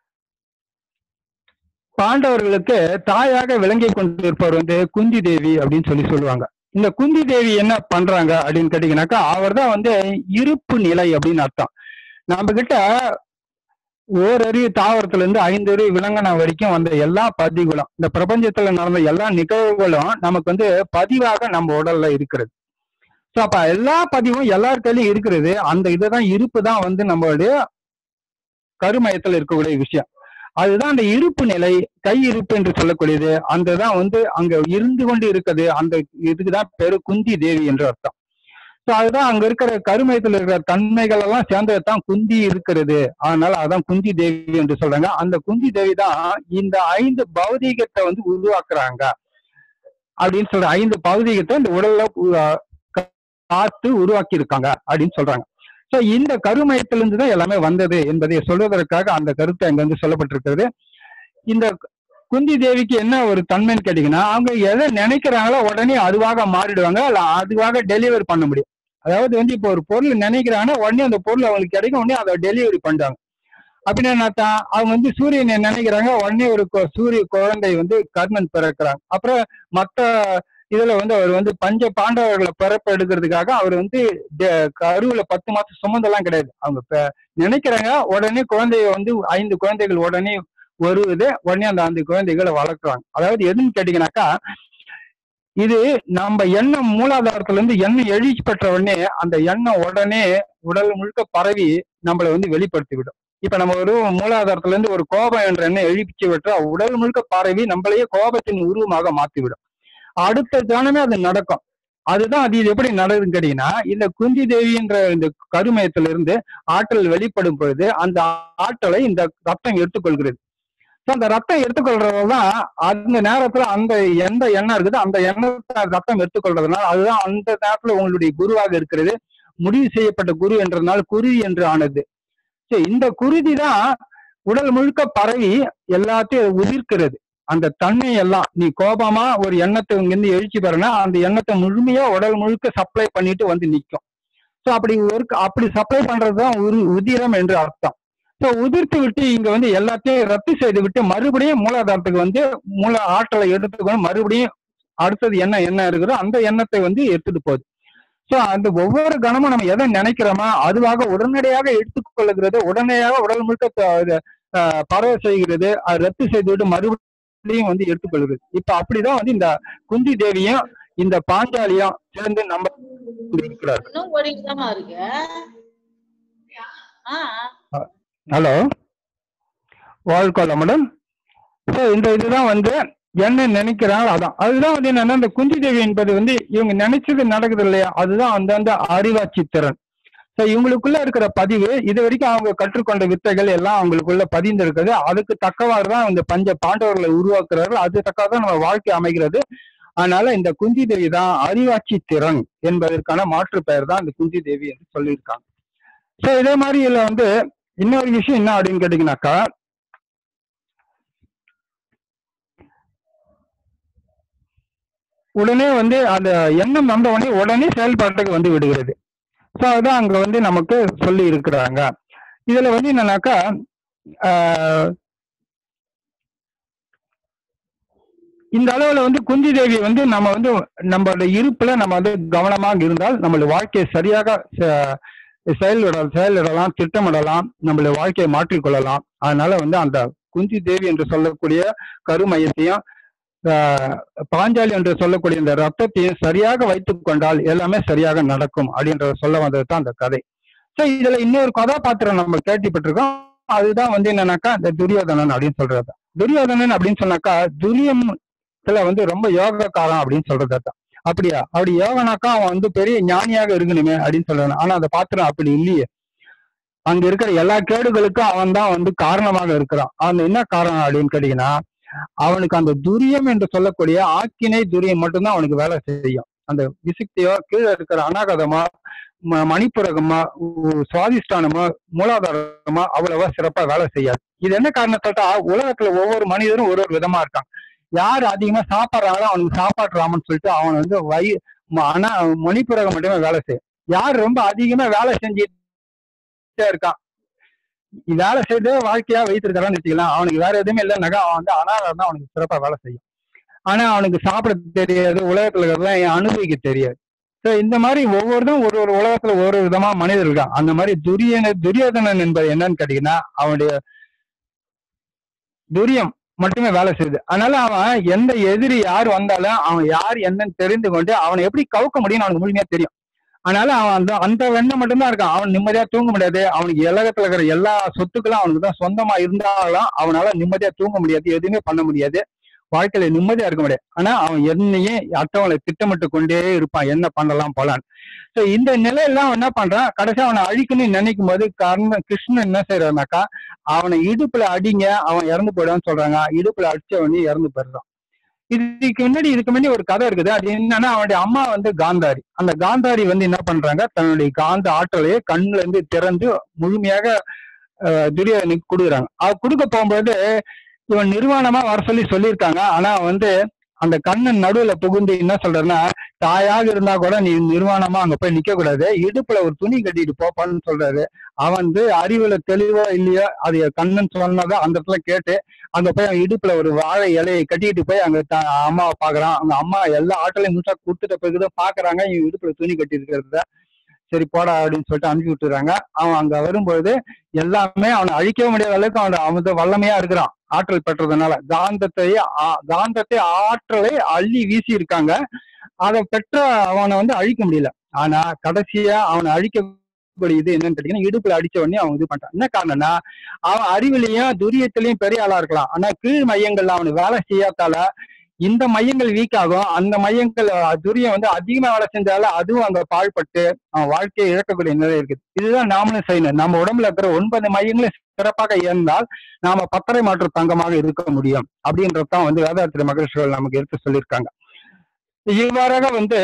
Speaker 2: பாண்டவர்களுக்கு தாயாக விளங்கி கொண்டிருப்பவர் வந்து குந்தி தேவி அப்படின்னு சொல்லி சொல்லுவாங்க இந்த குந்தி தேவி என்ன பண்றாங்க அப்படின்னு கேட்டீங்கன்னாக்கா அவர் தான் வந்து இருப்பு நிலை அப்படின்னு அர்த்தம் நம்ம கிட்ட ஓரறிவு தாவரத்துல இருந்து ஐந்து அறிவு விலங்கின வரைக்கும் வந்த எல்லா பதிவுகளும் இந்த பிரபஞ்சத்துல நடந்த எல்லா நிகழ்வுகளும் நமக்கு வந்து பதிவாக நம்ம உடல்ல இருக்கிறது ஸோ அப்ப எல்லா பதிவும் எல்லார் கையிலும் இருக்கிறது அந்த இதுதான் இருப்பு தான் வந்து நம்மளுடைய கருமயத்துல இருக்கக்கூடிய விஷயம் அதுதான் அந்த இருப்பு நிலை கை இருப்பு என்று சொல்லக்கூடியது அந்த தான் வந்து அங்க இருந்து கொண்டு இருக்குது அந்த இதுக்குதான் பெரு குந்தி தேவி என்று அர்த்தம் ஸோ அதுதான் அங்க இருக்கிற கருமயத்துல இருக்கிற தன்மைகள் எல்லாம் சேர்ந்தது தான் குந்தி இருக்கிறது அதனால அதான் குந்தி தேவி என்று சொல்றாங்க அந்த குந்தி தேவி தான் இந்த ஐந்து பௌதீகத்தை வந்து உருவாக்குறாங்க அப்படின்னு சொல்ற ஐந்து பௌதீகத்தை இந்த உடல்ல உ- கா- காத்து உருவாக்கி இருக்காங்க அப்படின்னு சொல்றாங்க சோ இந்த கருமயத்திலிருந்து தான் எல்லாமே வந்தது என்பதை சொல்வதற்காக அந்த கருத்து அங்க வந்து சொல்லப்பட்டிருக்கிறது இந்த குந்தி தேவிக்கு என்ன ஒரு தன்மைன்னு கேட்டீங்கன்னா அவங்க எதை நினைக்கிறாங்களோ உடனே அதுவாக மாறிடுவாங்க இல்ல அதுவாக டெலிவரி பண்ண முடியும் அதாவது வந்து இப்போ ஒரு பொருள் நினைக்கிறாங்கன்னா உடனே அந்த பொருள் அவங்களுக்கு கிடைக்கும் உடனே அதை டெலிவரி பண்றாங்க அப்படின்னா என்னத்தான் அவங்க வந்து சூரியனை நினைக்கிறாங்க உடனே ஒரு கொ- சூரிய குழந்தை வந்து கர்ணன் பிறக்கிறாங்க அப்புறம் மத்த இதுல வந்து அவர் வந்து பஞ்ச பாண்டவர்களை பிறப்பு எடுக்கிறதுக்காக அவர் வந்து டெ- கருவுல பத்து மாசம் சுமந்தெல்லாம் கிடையாது அவங்க இப்ப நினைக்கிறாங்க உடனே குழந்தைய வந்து ஐந்து குழந்தைகள் உடனே வருவது உடனே அந்த ஐந்து குழந்தைகளை வளர்க்குறாங்க அதாவது எதுன்னு கேட்டீங்கன்னாக்கா இது நம்ம எண்ணம் மூலாதாரத்துல இருந்து எண்ணம் எழுச்சி பெற்ற உடனே அந்த எண்ணம் உடனே உடல் முழுக்க பரவி நம்மளை வந்து வெளிப்படுத்தி விடும் இப்ப நம்ம ஒரு மூலாதாரத்துல இருந்து ஒரு கோபம் என்ற எண்ணம் எழுச்சி பெற்றா உடல் முழுக்க பரவி நம்மளையே கோபத்தின் உருவமாக மாத்திவிடும் அடுத்த தானமே அது நடக்கும் அதுதான் அது இது எப்படி நடக்குதுன்னு கேட்டீங்கன்னா இந்த குந்தி தேவின்ற இந்த கருமயத்துல இருந்து ஆற்றல் வெளிப்படும் பொழுது அந்த ஆற்றலை இந்த ரத்தம் எடுத்துக்கொள்கிறது ஸோ அந்த ரத்தம் எடுத்துக்கொள்றதுதான் அந்த நேரத்துல அந்த எந்த எண்ணம் இருக்குதோ அந்த எண்ணத்தை ரத்தம் எடுத்துக்கொள்றதுனால அதுதான் அந்த நேரத்துல உங்களுடைய குருவாக இருக்கிறது முடிவு செய்யப்பட்ட குரு என்றதுனால குருவி என்று ஆனது ஸோ இந்த குருதி தான் உடல் முழுக்க பரவி எல்லாத்தையும் உதிர்க்கிறது அந்த தன்மை எல்லாம் நீ கோபமா ஒரு எண்ணத்தை இங்கிருந்து எழுச்சி பெறனா அந்த எண்ணத்தை முழுமையா உடல் முழுக்க சப்ளை பண்ணிட்டு வந்து நிற்கும் ஸோ அப்படி ஒரு அப்படி சப்ளை பண்றதுதான் உரு உதிரம் என்று அர்த்தம் ஸோ உதிர்த்து விட்டு இங்க வந்து எல்லாத்தையும் ரத்து செய்து விட்டு மறுபடியும் மூலாதாரத்துக்கு வந்து மூல ஆற்றலை எடுத்துக்கணும் மறுபடியும் அடுத்தது என்ன எண்ணம் இருக்குதோ அந்த எண்ணத்தை வந்து எடுத்துட்டு போகுது ஸோ அந்த ஒவ்வொரு கணமும் நம்ம எதை நினைக்கிறோமோ அதுவாக உடனடியாக எடுத்துக்கொள்ளுகிறது உடனடியாக உடல் முழுக்க த- இது, ஆஹ், பரவ செய்கிறது அது ரத்து செய்து விட்டு மறுபடியும் வந்து எடுத்துக்கொள்கிறது இப்ப அப்படிதான் வந்து இந்த குந்தி தேவியும் இந்த பாஞ்சாலியும் சேர்ந்து நம்ம இருக்கிறார்
Speaker 3: இன்னும் ஓடிட்டுதாம்மா இருக்கு ஆ
Speaker 2: ஹலோ வாழ்க்கோல மேடம் ஸோ இந்த இதுதான் வந்து என்ன நினைக்கிறாங்களோ அதான் அதுதான் வந்து என்னன்னா இந்த குந்தி தேவி என்பது வந்து இவங்க நினைச்சது நடக்குது இல்லையா அதுதான் அந்த அந்த அறிவாட்சி திறன் ஸோ இவங்களுக்குள்ள இருக்கிற பதிவு இது வரைக்கும் அவங்க கற்றுக்கொண்ட வித்தைகள் எல்லாம் அவங்களுக்குள்ள பதிந்து இருக்குது அதுக்கு தக்கவாறு தான் இந்த பஞ்ச பாண்டவர்களை உருவாக்குறார்கள் அது தக்கவாறு தான் நம்ம வாழ்க்கை அமைகிறது அதனால இந்த குந்தி தேவி தான் அறிவாட்சி திறன் என்பதற்கான மாற்று பெயர் தான் இந்த குந்தி தேவி என்று சொல்லியிருக்காங்க ஸோ இதே மாதிரி இதுல வந்து இன்னொரு விஷயம் என்ன அப்படின்னு கேட்டீங்கன்னாக்கா உடனே வந்து அந்த எண்ணம் வந்த உடனே உடனே செயல்பாட்டுக்கு வந்து விடுகிறது ஸோ அதான் அங்க வந்து நமக்கு சொல்லி இருக்கிறாங்க இதுல வந்து என்னன்னாக்கா ஆஹ், இந்த அளவுல வந்து குந்தி தேவி வந்து நம்ம வந்து நம்மளோட இருப்புல நம்ம வந்து கவனமாக இருந்தால் நம்மளுடைய வாழ்க்கையை சரியாக செ- செயல்பட செயலிடலாம் திட்டமிடலாம் நம்மளுடைய வாழ்க்கையை மாற்றிக்கொள்ளலாம் அதனால வந்து அந்த குந்தி தேவி என்று சொல்லக்கூடிய கருமையத்தையும் ஆஹ், பாஞ்சாலி என்று சொல்லக்கூடிய இந்த ரத்தத்தையும் சரியாக வைத்துக் கொண்டால் எல்லாமே சரியாக நடக்கும் அப்படின்றத சொல்ல வந்தது தான் அந்த கதை ஸோ இதுல இன்னொரு கதாபாத்திரம் நம்ம கேள்விப்பட்டிருக்கோம் அதுதான் வந்து என்னன்னாக்கா இந்த துரியோதனன் அப்படின்னு சொல்றது துரியோதனன் அப்படின்னு சொன்னாக்கா துரியத்துல வந்து ரொம்ப யோகக்காரன் அப்படின்னு சொல்றது தான் அப்படியா அப்படி யோகனாக்கா அவன் வந்து பெரிய ஞானியாக இருக்கணுமே அப்படின்னு சொல்றான் ஆனா அந்த பாத்திரம் அப்படி இல்லையே அங்க இருக்கிற எல்லா கேடுகளுக்கும் அவன் தான் வந்து காரணமாக இருக்கிறான் அவன் என்ன காரணம் அப்படின்னு கேட்டீங்கன்னா அவனுக்கு அந்த துரியம் என்று சொல்லக்கூடிய ஆக்கினை துரியம் மட்டும்தான் அவனுக்கு வேலை செய்யும் அந்த விசுக்தியோ கீழே இருக்கிற அநாகதமா ம- மணிப்புரகமா உ- சுவாதிஷ்டானமா மூலாதாரமா அவ்வளவா சிறப்பா வேலை செய்யாது இது என்ன காரணத்தா உலகத்துல ஒவ்வொரு மனிதரும் ஒரு ஒரு விதமா இருக்கான் யார் அதிகமா சாப்பிட்றாங்களோ அவனுக்கு சாப்பாடு ராமன் சொல்லிட்டு அவன் வந்து வயி ம- ஆனா மணிப்புரகம் மட்டுமே வேலை செய்யும் யார் ரொம்ப அதிகமா வேலை செஞ்சுட்டே இருக்கான் வேலை செய்து வாழ்க்கையா வைத்திருக்கிறான்னு வச்சுக்கலாம் அவனுக்கு வேற எதுவுமே இல்லைன்னாக்கா அவன் வந்து அனாரம் தான் அவனுக்கு சிறப்பா வேலை செய்யும் ஆனா அவனுக்கு சாப்பிட தெரியாது உலகத்துல இருக்கிறதெல்லாம் அனுபவிக்க தெரியாது சோ இந்த மாதிரி ஒவ்வொருத்தரும் ஒரு ஒரு உலகத்துல ஒரு ஒரு விதமா மனிதர் இருக்கான் அந்த மாதிரி துரியன துரியோதனன் என்பது என்னன்னு கேட்டீங்கன்னா அவனுடைய துரியம் மட்டுமே வேலை செய்யுது அதனால அவன் எந்த எதிரி யார் வந்தாலும் அவன் யார் என்னன்னு தெரிந்து கொண்டு அவனை எப்படி கவுக்க முடியும்னு அவனுக்கு முழுமையா தெரியும் அதனால அவன் அந்த அந்த வெண்ணம் மட்டும்தான் இருக்கான் அவன் நிம்மதியா தூங்க முடியாது அவனுக்கு உலகத்துல இருக்கிற எல்லா சொத்துக்களும் அவனுக்கு தான் சொந்தமா இருந்தாலும் அவனால நிம்மதியா தூங்க முடியாது எதுவுமே பண்ண முடியாது வாழ்க்கையில நிம்மதியா இருக்க முடியாது ஆனா அவன் என்னையே அடுத்தவங்களை திட்டமிட்டு கொண்டே இருப்பான் என்ன பண்ணலாம் போலான்னு சோ இந்த நிலையெல்லாம் அவன் என்ன பண்றான் கடைசியா அவனை அழிக்கணும்னு நினைக்கும் போது கர்ண கிருஷ்ணன் என்ன செய்யறானாக்கா அவனை இடுப்புல அடிங்க அவன் இறந்து போயிடுவான்னு சொல்றாங்க இடுப்புல அடிச்சவனே இறந்து போயிடுறான் இதுக்கு முன்னாடி இதுக்கு முன்னாடி ஒரு கதை இருக்குது அது என்னன்னா அவனுடைய அம்மா வந்து காந்தாரி அந்த காந்தாரி வந்து என்ன பண்றாங்க தன்னுடைய காந்த ஆற்றலையே கண்ணுல இருந்து திறந்து முழுமையாக அஹ், துரியோதனுக்கு கொடுக்குறாங்க அவ கொடுக்க போகும்போது இவன் நிர்வாணமா வர சொல்லி சொல்லியிருக்காங்க ஆனா வந்து அந்த கண்ணன் நடுவுல புகுந்து என்ன சொல்றாருன்னா தாயாக இருந்தா கூட நீ நிர்வாணமா அங்க போய் நிக்க கூடாது இடுப்புல ஒரு துணி கட்டிட்டு போப்பான்னு சொல்றாரு அவன் வந்து அறிவுல தெளிவோ இல்லையோ அது கண்ணன் சொன்னதை அந்த இடத்துல கேட்டு அங்க போய் அவன் இடுப்புல ஒரு வாழை இலையை கட்டிட்டு போய் அங்க த- அம்மாவை பாக்குறான் அவங்க அம்மா எல்லா ஆட்டலையும் முழுசா கொடுத்துட்ட பிறகுதான் பாக்குறாங்க இவன் இடுப்புல துணி கட்டி இருக்கிறத சரி போடா அப்படின்னு சொல்லிட்டு அனுப்பி விட்டுறாங்க அவன் அங்க வரும்போது எல்லாமே அவனை அழிக்கவே முடியாத அளவுக்கு அவன் அவன் வந்து வல்லமையா இருக்கிறான் ஆற்றல் பெற்றதுனால காந்தத்தை ஆ- காந்தத்தை ஆற்றலை அள்ளி வீசி இருக்காங்க அதை பெற்ற அவனை வந்து அழிக்க முடியல ஆனா கடைசியா அவனை அழிக்கக்கூடிய இது என்னன்னு கேட்டீங்கன்னா இடுப்புல அடிச்ச உடனே அவன் இது பண்ணிட்டான் என்ன காரணம்னா அவன் அறிவிலையும் துரியத்திலையும் பெரிய ஆளா இருக்கலாம் ஆனா கீழ் மையங்கள்ல அவனுக்கு வேலை செய்யாதால இந்த மையங்கள் வீக் ஆகும் அந்த மையங்கள் அஹ், துரியம் வந்து அதிகமா வேலை செஞ்சாலும் அதுவும் அங்க பாழ்பட்டு அவன் வாழ்க்கையை இழக்கக்கூடிய நிலை இருக்குது இதுதான் நாமளும் செய்யணும் நம்ம உடம்புல இருக்கிற ஒன்பது மையங்களும் சிறப்பாக இயந்தால் நாம பத்தரை மாற்று தங்கமாக இருக்க முடியும் அப்படின்றதான் வந்து வேதாத்திரி மகர்ஷிகள் நமக்கு எடுத்து சொல்லியிருக்காங்க இவ்வாறாக வந்து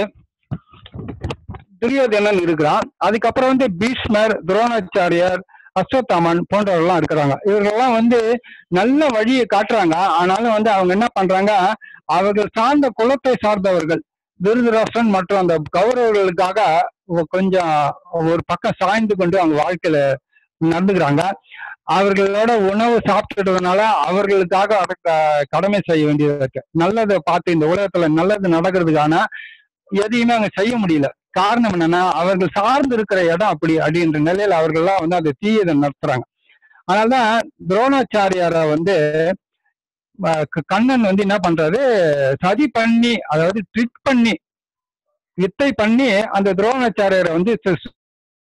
Speaker 2: துரியோதனன் இருக்கிறான் அதுக்கப்புறம் வந்து பீஷ்மர் துரோணாச்சாரியார் அஸ்வத்தாமன் போன்றவர்கள்லாம் இருக்கிறாங்க இவர்கள்லாம் வந்து நல்ல வழியை காட்டுறாங்க ஆனாலும் வந்து அவங்க என்ன பண்றாங்க அவர்கள் சார்ந்த குலத்தை சார்ந்தவர்கள் திருதராஷ்டிரன் மற்றும் அந்த கௌரவர்களுக்காக ஒ- கொஞ்சம் ஒரு பக்கம் சாய்ந்து கொண்டு அவங்க வாழ்க்கையில நடந்துக்கிறாங்க அவர்களோட உணவு சாப்பிட்டுட்டதுனால அவர்களுக்காக அதை க- கடமை செய்ய வேண்டியது இருக்கு நல்லதை பார்த்து இந்த உலகத்துல நல்லது நடக்கிறதுக்கான எதையுமே அங்க செய்ய முடியல காரணம் என்னன்னா அவர்கள் சார்ந்து இருக்கிற இடம் அப்படி அப்படின்ற நிலையில அவர்கள்லாம் வந்து அந்த தீயதை நடத்துறாங்க அதனாலதான் துரோணாச்சாரியாரை வந்து அஹ் க- கண்ணன் வந்து என்ன பண்றாரு சதி பண்ணி அதாவது ட்ரிக் பண்ணி வித்தை பண்ணி அந்த துரோணாச்சாரியரை வந்து சு- சு-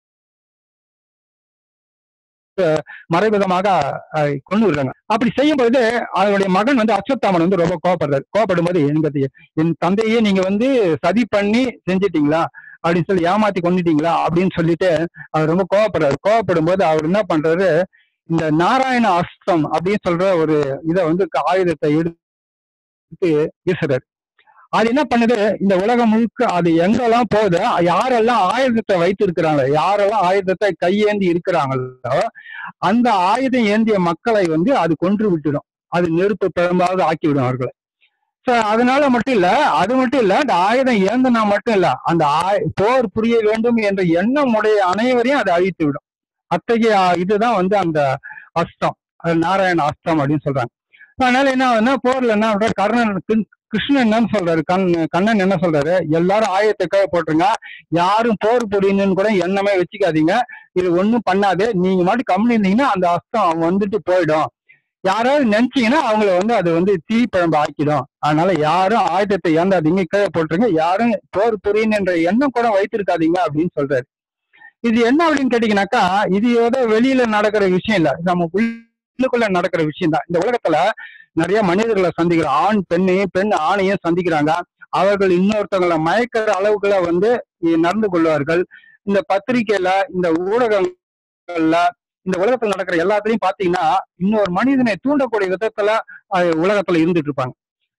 Speaker 2: மறைமுகமாக அஹ், கொண்டு விடுறாங்க அப்படி செய்யும் பொழுது அவருடைய மகன் வந்து அஸ்வத்தாமன் வந்து ரொம்ப கோவப்படுறாரு கோவப்படும் போது எனக்கு என் தந்தையே நீங்க வந்து சதி பண்ணி செஞ்சிட்டீங்களா அப்படின்னு சொல்லி ஏமாத்தி கொண்டுட்டீங்களா அப்படின்னு சொல்லிட்டு அவர் ரொம்ப கோவப்படுறாரு கோவப்படும் போது அவர் என்ன பண்றாரு இந்த நாராயண அஸ்தம் அப்படின்னு சொல்ற ஒரு இதை வந்து க- ஆயுதத்தை எடுத்து வீசுறாரு அது என்ன பண்ணுது இந்த உலகம் முழுக்க அது எங்கெல்லாம் போகுது யாரெல்லாம் ஆயுதத்தை வைத்திருக்கிறாங்களோ யாரெல்லாம் ஆயுதத்தை கையேந்தி இருக்கிறாங்களோ அந்த ஆயுதம் ஏந்திய மக்களை வந்து அது கொன்று விட்டுடும் அது நெருப்பு பெரும்பாவது ஆக்கிவிடும் அவர்களை சோ அதனால மட்டும் இல்ல அது மட்டும் இல்ல அந்த ஆயுதம் ஏந்தினா மட்டும் இல்ல அந்த ஆய்- போர் புரிய வேண்டும் என்ற எண்ணம் உடைய அனைவரையும் அதை அழித்து விடும் அத்தகைய இதுதான் வந்து அந்த அஸ்தம் அது நாராயண அஸ்தம் அப்படின்னு சொல்றாங்க அதனால என்ன ஆகுதுன்னா போர்ல என்ன பண்றாரு கர்ணன் கிருஷ்ண- கிருஷ்ணன் என்னன்னு சொல்றாரு கண் கண்ணன் என்ன சொல்றாரு எல்லாரும் ஆயத்தை கீழே போட்டுருங்க யாரும் போர் புரியணும்னு கூட எண்ணமே வச்சுக்காதீங்க இது ஒண்ணும் பண்ணாது நீங்க மட்டும் கம்மி இருந்தீங்கன்னா அந்த அஸ்தம் வந்துட்டு போயிடும் யாராவது நினைச்சீங்கன்னா அவங்கள வந்து அது வந்து தீ பழம்பு ஆக்கிடும் அதனால யாரும் ஆயுதத்தை ஏந்தாதீங்க கீழே போட்டுருங்க யாரும் போர் புரியணும் என்ற எண்ணம் கூட வைத்திருக்காதீங்க அப்படின்னு சொல்றாரு இது என்ன அப்படின்னு கேட்டீங்கன்னாக்கா இது ஏதோ வெளியில நடக்கிற விஷயம் இல்ல இது நம்ம உள்ளுக்குள்ள நடக்கிற விஷயம் தான் இந்த உலகத்துல நிறைய மனிதர்களை சந்திக்கிறோம் ஆண் பெண்ணையும் பெண் ஆணையும் சந்திக்கிறாங்க அவர்கள் இன்னொருத்தவங்களை மயக்கிற அளவுக்குள்ள வந்து இ- நடந்து கொள்வார்கள் இந்த பத்திரிக்கையில இந்த ஊடகங்கள்ல இந்த உலகத்துல நடக்கிற எல்லாத்துலயும் பாத்தீங்கன்னா இன்னொரு மனிதனை தூண்டக்கூடிய விதத்துல அஹ், உலகத்துல இருந்துட்டு இருப்பாங்க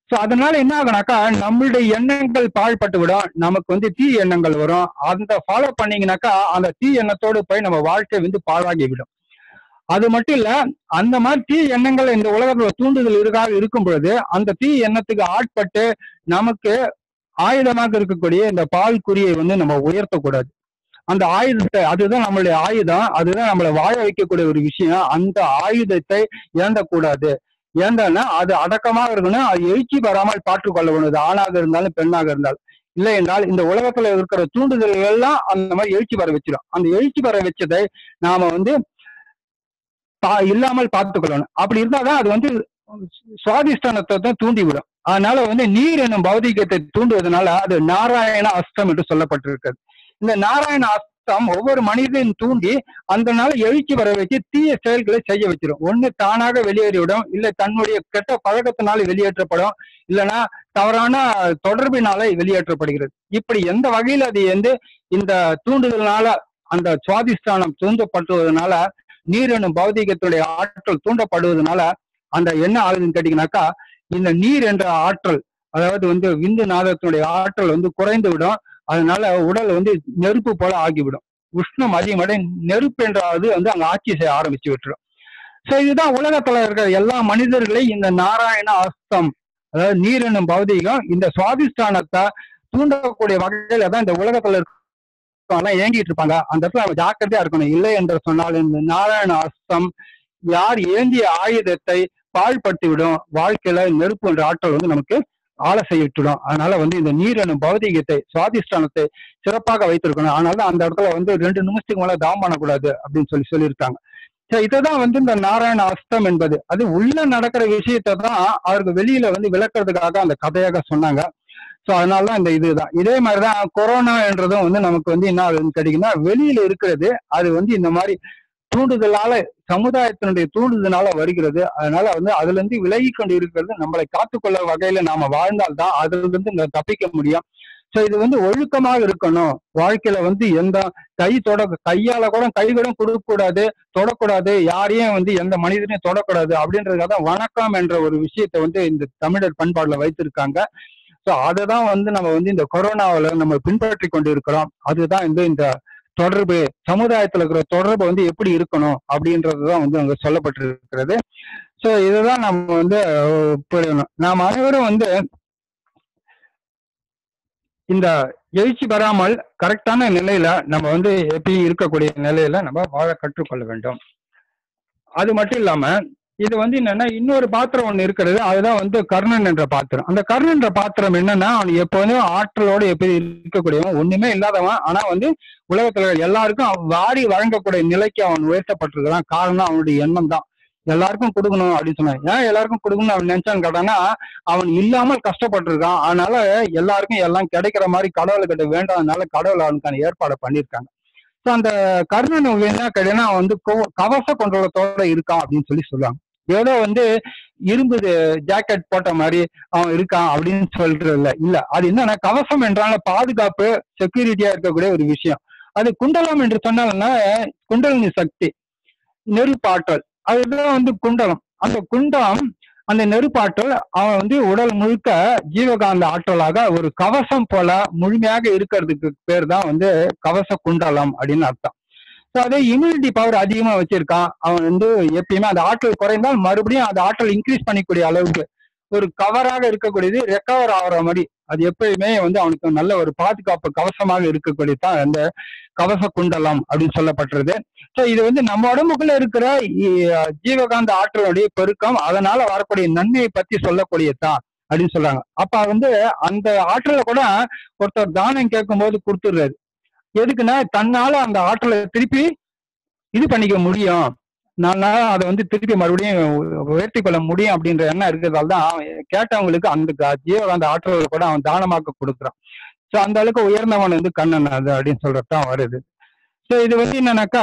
Speaker 2: சோ அதனால என்ன ஆகுனாக்கா நம்மளுடைய எண்ணங்கள் பாழ்பட்டு விடும் நமக்கு வந்து தீ எண்ணங்கள் வரும் அந்த ஃபாலோ பண்ணீங்கன்னாக்கா அந்த தீ எண்ணத்தோடு போய் நம்ம வாழ்க்கை வந்து பாழாகி விடும் அது மட்டும் இல்ல அந்த மாதிரி தீ எண்ணங்கள் இந்த உலகத்துல தூண்டுதல் இருக்காக இருக்கும் பொழுது அந்த தீ எண்ணத்துக்கு ஆட்பட்டு நமக்கு ஆயுதமாக இருக்கக்கூடிய இந்த பால் குறியை வந்து நம்ம உயர்த்தக்கூடாது அந்த ஆயுதத்தை அதுதான் நம்மளுடைய ஆயுதம் அதுதான் நம்மளை வாழ வைக்கக்கூடிய ஒரு விஷயம் அந்த ஆயுதத்தை ஏந்தக்கூடாது ஏந்தனா அது அடக்கமாக இருக்கணும் அது எழுச்சி பெறாமல் பார்த்துக் கொள்ள வேணும் அது ஆணாக இருந்தாலும் பெண்ணாக இருந்தாலும் இல்லை என்றால் இந்த உலகத்துல இருக்கிற தூண்டுதல்கள் எல்லாம் அந்த மாதிரி எழுச்சி பெற வச்சிடும் அந்த எழுச்சி பெற வச்சதை நாம வந்து பா- இல்லாமல் பார்த்துக் கொள்ளணும் அப்படி இருந்தாதான் அது வந்து சுவாதிஷ்டானத்தை தான் தூண்டிவிடும் அதனால வந்து நீர் என்னும் பௌதிகத்தை தூண்டுவதனால அது நாராயண அஸ்தம் என்று சொல்லப்பட்டிருக்கிறது இந்த நாராயண அஸ்தம் ஒவ்வொரு மனிதன் தூண்டி அந்த நாள் எழுச்சி வர வச்சு தீய செயல்களை செய்ய வச்சிடும் ஒண்ணு தானாக வெளியேறிவிடும் இல்ல தன்னுடைய கெட்ட பழக்கத்தினால வெளியேற்றப்படும் இல்லைன்னா தவறான தொடர்பினால வெளியேற்றப்படுகிறது இப்படி எந்த வகையில் அது வந்து இந்த தூண்டுதல்னால அந்த சுவாதிஷ்டானம் தூண்டப்பட்டுவதனால நீர் என்னும் பௌதிகத்துடைய ஆற்றல் தூண்டப்படுவதனால அந்த என்ன ஆகுதுன்னு கேட்டீங்கன்னாக்கா இந்த நீர் என்ற ஆற்றல் அதாவது வந்து விந்து நாதத்தினுடைய ஆற்றல் வந்து குறைந்து விடும் அதனால உடல் வந்து நெருப்பு போல ஆகிவிடும் உஷ்ணம் அதிகமடை நெருப்பு என்றாவது வந்து அங்க ஆட்சி செய்ய ஆரம்பிச்சு விட்டுரும் சோ இதுதான் உலகத்துல இருக்கிற எல்லா மனிதர்களையும் இந்த நாராயண அஸ்தம் அதாவது நீர் என்னும் பௌதிகம் இந்த சுவாதிஷ்டானத்தை தூண்டக்கூடிய வகையில தான் இந்த உலகத்துல இருக்கவங்க ஏங்கிட்டு இருப்பாங்க அந்த இடத்துல அவங்க ஜாக்கிரதையா இருக்கணும் இல்லை என்று சொன்னால் இந்த நாராயண அஸ்தம் யார் ஏந்திய ஆயுதத்தை பாழ்படுத்தி விடும் வாழ்க்கையில நெருப்பு என்ற ஆற்றல் வந்து நமக்கு ஆள செய்ய விட்டுடும் அதனால வந்து இந்த நீர் எனும் பௌதிகத்தை சுவாதிஷ்டானத்தை சிறப்பாக வைத்திருக்கணும் அதனால தான் அந்த இடத்துல வந்து ரெண்டு நிமிஷத்துக்கு மேல தாம் பண்ணக்கூடாது அப்படின்னு சொல்லி சொல்லியிருக்காங்க சரி இதுதான் வந்து இந்த நாராயண அஸ்தம் என்பது அது உள்ள நடக்கிற விஷயத்தை தான் அவருக்கு வெளியில வந்து விளக்குறதுக்காக அந்த கதையாக சொன்னாங்க சோ அதனால தான் இந்த இதுதான் இதே மாதிரிதான் கொரோனா என்றதும் வந்து நமக்கு வந்து என்ன ஆகுதுன்னு கேட்டீங்கன்னா வெளியில இருக்கிறது அது வந்து இந்த மாதிரி தூண்டுதலால சமுதாயத்தினுடைய தூண்டுதலால வருகிறது அதனால வந்து அதுல இருந்து விலகி கொண்டு இருக்கிறது நம்மளை காத்துக்கொள்ள வகையில நாம வாழ்ந்தால்தான் அதுல இருந்து நம்ம தப்பிக்க முடியும் சோ இது வந்து ஒழுக்கமாக இருக்கணும் வாழ்க்கையில வந்து எந்த கை தொட கையால கூட கை கூட கொடுக்க கூடாது தொடக்கூடாது யாரையும் வந்து எந்த மனிதனையும் தொடக்கூடாது அப்படின்றதுக்காக தான் வணக்கம் என்ற ஒரு விஷயத்தை வந்து இந்த தமிழர் பண்பாடுல வைத்திருக்காங்க சோ அதை தான் வந்து நம்ம வந்து இந்த கொரோனாவில நம்ம பின்பற்றி கொண்டு இருக்கிறோம் அதுதான் வந்து இந்த தொடர்பு சமுதாயத்துல இருக்கிற தொடர்பு வந்து எப்படி இருக்கணும் அப்படின்றதுதான் வந்து அங்க சொல்லப்பட்டிருக்கிறது சோ இதுதான் நம்ம வந்து அஹ், புரியணும் நாம் அனைவரும் வந்து இந்த எழுச்சி பெறாமல் கரெக்டான நிலையில நம்ம வந்து எப்பயும் இருக்கக்கூடிய நிலையில நம்ம வாழ கற்றுக்கொள்ள வேண்டும் அது மட்டும் இல்லாம இது வந்து என்னன்னா இன்னொரு பாத்திரம் ஒண்ணு இருக்கிறது அதுதான் வந்து கர்ணன் என்ற பாத்திரம் அந்த கர்ணன் என்ற பாத்திரம் என்னன்னா அவன் எப்போதும் ஆற்றலோட எப்படி இருக்கக்கூடியவன் ஒண்ணுமே இல்லாதவன் ஆனா வந்து உலகத்துல எல்லாருக்கும் அவன் வாரி வழங்கக்கூடிய நிலைக்கு அவன் உயர்த்தப்பட்டிருக்கிறான் காரணம் அவனுடைய எண்ணம் தான் எல்லாருக்கும் கொடுக்கணும் அப்படின்னு சொன்னான் ஏன் எல்லாருக்கும் கொடுக்கணும்னு அவன் நினைச்சான்னு கேட்டான்னா அவன் இல்லாமல் கஷ்டப்பட்டிருக்கான் அதனால எல்லாருக்கும் எல்லாம் கிடைக்கிற மாதிரி கடவுள்கிட்ட வேண்டாதனால கடவுள் அவனுக்கான ஏற்பாடை பண்ணியிருக்காங்க ஸோ அந்த கர்ணன் என்ன கேட்டீங்கன்னா அவன் வந்து கோ- கவச கொண்டலத்தோட இருக்கான் அப்படின்னு சொல்லி சொல்லுவாங்க ஏதோ வந்து இரும்பு ஜாக்கெட் போட்ட மாதிரி அவன் இருக்கான் அப்படின்னு சொல்றது இல்ல இல்ல அது என்னன்னா கவசம் என்றால பாதுகாப்பு செக்யூரிட்டியா இருக்கக்கூடிய ஒரு விஷயம் அது குண்டலம் என்று சொன்னால்னா குண்டலினி சக்தி நெருப்பாற்றல் அதுதான் வந்து குண்டலம் அந்த குண்டம் அந்த நெருப்பாற்றல் அவன் வந்து உடல் முழுக்க ஜீவகாந்த ஆற்றலாக ஒரு கவசம் போல முழுமையாக இருக்கிறதுக்கு பேர் தான் வந்து கவச குண்டலம் அப்படின்னு அர்த்தம் ஸோ அதே இம்யூனிட்டி பவர் அதிகமா வச்சிருக்கான் அவன் வந்து எப்பயுமே அந்த ஆற்றல் குறைந்தால் மறுபடியும் அந்த ஆற்றல் இன்க்ரீஸ் பண்ணிக்கூடிய அளவுக்கு ஒரு கவராக இருக்கக்கூடியது ரெக்கவர் ஆகுற மாதிரி அது எப்பயுமே வந்து அவனுக்கு நல்ல ஒரு பாதுகாப்பு கவசமாக இருக்கக்கூடியது தான் அந்த கவச குண்டலம் அப்படின்னு சொல்லப்பட்டிருது ஸோ இது வந்து நம்ம உடம்புக்குள்ள இருக்கிற இ- ஜீவகாந்த ஆற்றலுடைய பெருக்கம் அதனால வரக்கூடிய நன்மையை பத்தி சொல்லக்கூடியதுதான் அப்படின்னு சொல்றாங்க அப்ப வந்து அந்த ஆற்றலை கூட ஒருத்தர் தானம் கேட்கும் போது கொடுத்துடுறாரு எதுக்குன்னா தன்னால அந்த ஆற்றலை திருப்பி இது பண்ணிக்க முடியும் நான் அதை வந்து திருப்பி மறுபடியும் உயர்த்தி கொள்ள முடியும் அப்படின்ற எண்ணம் இருக்கிறதால தான் அவன் கேட்டவங்களுக்கு அந்த க- ஜீவகாந்த ஆற்றலை கூட அவன் தானமாக்க கொடுக்குறான் ஸோ அந்த அளவுக்கு உயர்ந்தவன் வந்து கண்ணன் அது அப்படின்னு சொல்றதுதான் வருது ஸோ இது வந்து என்னன்னாக்கா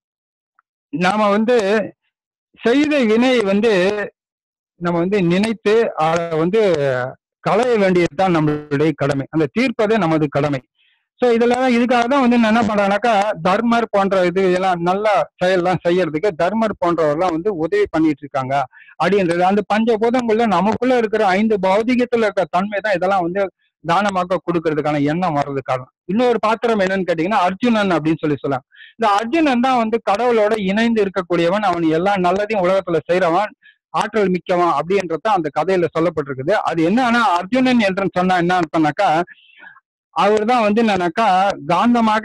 Speaker 2: நாம வந்து செய்த வினை வந்து நம்ம வந்து நினைத்து அதை வந்து களைய வேண்டியதுதான் நம்மளுடைய கடமை அந்த தீர்ப்பதே நமது கடமை சோ இதுல இதுக்காக தான் வந்து என்ன பண்றாங்கனாக்கா தர்மர் போன்ற இது எல்லாம் நல்ல செயல்லாம் செய்யறதுக்கு தர்மர் போன்றவர்லாம் வந்து உதவி பண்ணிட்டு இருக்காங்க அப்படின்றது அந்த பஞ்சபூதங்கள்ல நமக்குள்ள இருக்கிற ஐந்து பௌதிகத்துல இருக்கிற தன்மை தான் இதெல்லாம் வந்து தானமாக கொடுக்கறதுக்கான எண்ணம் வர்றது காரணம் இன்னொரு பாத்திரம் என்னன்னு கேட்டீங்கன்னா அர்ஜுனன் அப்படின்னு சொல்லி சொல்லலாம் இந்த அர்ஜுனன் தான் வந்து கடவுளோட இணைந்து இருக்கக்கூடியவன் அவன் எல்லா நல்லதையும் உலகத்துல செய்யறவன் ஆற்றல் மிக்கவன் அப்படின்றது அந்த கதையில சொல்லப்பட்டிருக்குது அது என்னன்னா அர்ஜுனன் என்று சொன்னா என்ன அர்த்தம்னாக்கா அவர் தான் வந்து என்னன்னாக்கா காந்தமாக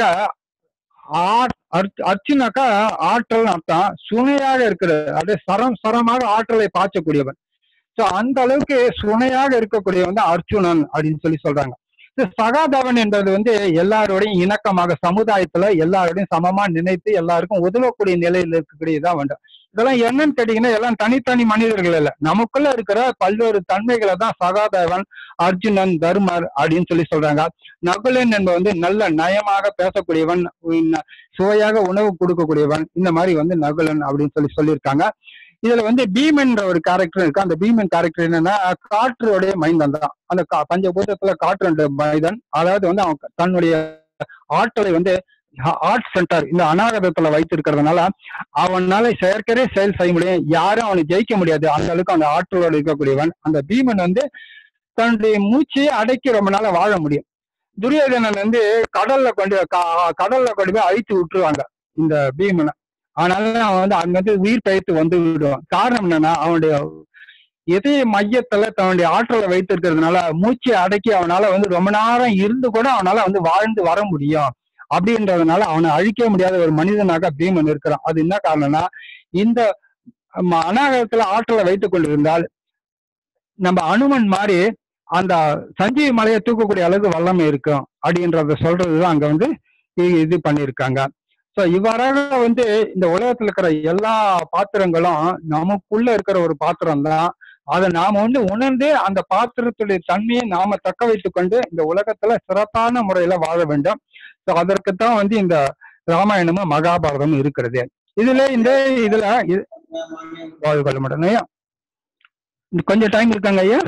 Speaker 2: அர்ச்சுனாக்கா ஆற்றல் அர்த்தம் சுனையாக இருக்கிறது அது சரம் சரமாக ஆற்றலை பாய்ச்சக்கூடியவன் சோ அந்த அளவுக்கு சுனையாக இருக்கக்கூடியவன் தான் அர்ஜுனன் அப்படின்னு சொல்லி சொல்றாங்க சகாதவன் என்பது வந்து எல்லாரோடையும் இணக்கமாக சமுதாயத்துல எல்லாரோடையும் சமமா நினைத்து எல்லாருக்கும் உதவக்கூடிய நிலையில் இருக்கக்கூடியதான் வேண்டும் இதெல்லாம் என்னன்னு கேட்டீங்கன்னா எல்லாம் தனித்தனி மனிதர்கள் இல்ல நமக்குள்ள இருக்கிற பல்வேறு தன்மைகளை தான் சகாதேவன் அர்ஜுனன் தர்மர் அப்படின்னு சொல்லி சொல்றாங்க நகுலன் என்பது வந்து நல்ல நயமாக பேசக்கூடியவன் சுவையாக உணவு கொடுக்கக்கூடியவன் இந்த மாதிரி வந்து நகுலன் அப்படின்னு சொல்லி சொல்லியிருக்காங்க இதுல வந்து பீமன்ற ஒரு கேரக்டர் இருக்கு அந்த பீமன் கேரக்டர் என்னன்னா காற்றுடைய மைந்தன் தான் அந்த பஞ்சபூதத்துல காற்று மைதன் அதாவது வந்து அவன் தன்னுடைய ஆற்றலை வந்து ஆர்ட் சென்டர் இந்த அநாகதத்துல வைத்திருக்கிறதுனால அவனால செயற்கரே செயல் செய்ய முடியும் யாரும் அவனை ஜெயிக்க முடியாது அந்த அளவுக்கு அந்த ஆற்றலோட இருக்கக்கூடியவன் அந்த பீமன் வந்து தன்னுடைய மூச்சையை அடக்கி ரொம்ப நாள வாழ முடியும் துரியோதனன் வந்து கடல்ல கொண்டு கடல்ல கொண்டு போய் அழித்து விட்டுருவாங்க இந்த பீமனை அதனால அவன் வந்து அங்க வந்து உயிர் பெயர்த்து வந்து விடுவான் காரணம் என்னன்னா அவனுடைய இதய மையத்துல தன்னுடைய ஆற்றலை வைத்திருக்கிறதுனால மூச்சை அடக்கி அவனால வந்து ரொம்ப நேரம் இருந்து கூட அவனால வந்து வாழ்ந்து வர முடியும் அப்படின்றதுனால அவனை அழிக்க முடியாத ஒரு மனிதனாக பீமன் இருக்கிறான் அது என்ன காரணம்னா இந்த அநாகரத்துல ஆற்றலை வைத்துக் கொண்டிருந்தால் நம்ம அனுமன் மாதிரி அந்த சஞ்சீவி மலையை தூக்கக்கூடிய அளவுக்கு வல்லமை இருக்கும் அப்படின்றத சொல்றதுதான் அங்க வந்து இது பண்ணியிருக்காங்க ஸோ இவ்வாறாக வந்து இந்த உலகத்துல இருக்கிற எல்லா பாத்திரங்களும் நமக்குள்ள இருக்கிற ஒரு பாத்திரம் தான் அதை நாம வந்து உணர்ந்து அந்த பாத்திரத்துடைய தன்மையை நாம தக்க வைத்துக் கொண்டு இந்த உலகத்துல சிறப்பான முறையில வாழ வேண்டும் ஸோ அதற்குத்தான் வந்து இந்த ராமாயணமும் மகாபாரதமும் இருக்கிறது இதுல இந்த இதுல வாழ் கொள்ள மாட்டேன் ஐயா கொஞ்சம் டைம் இருக்காங்க ஐயா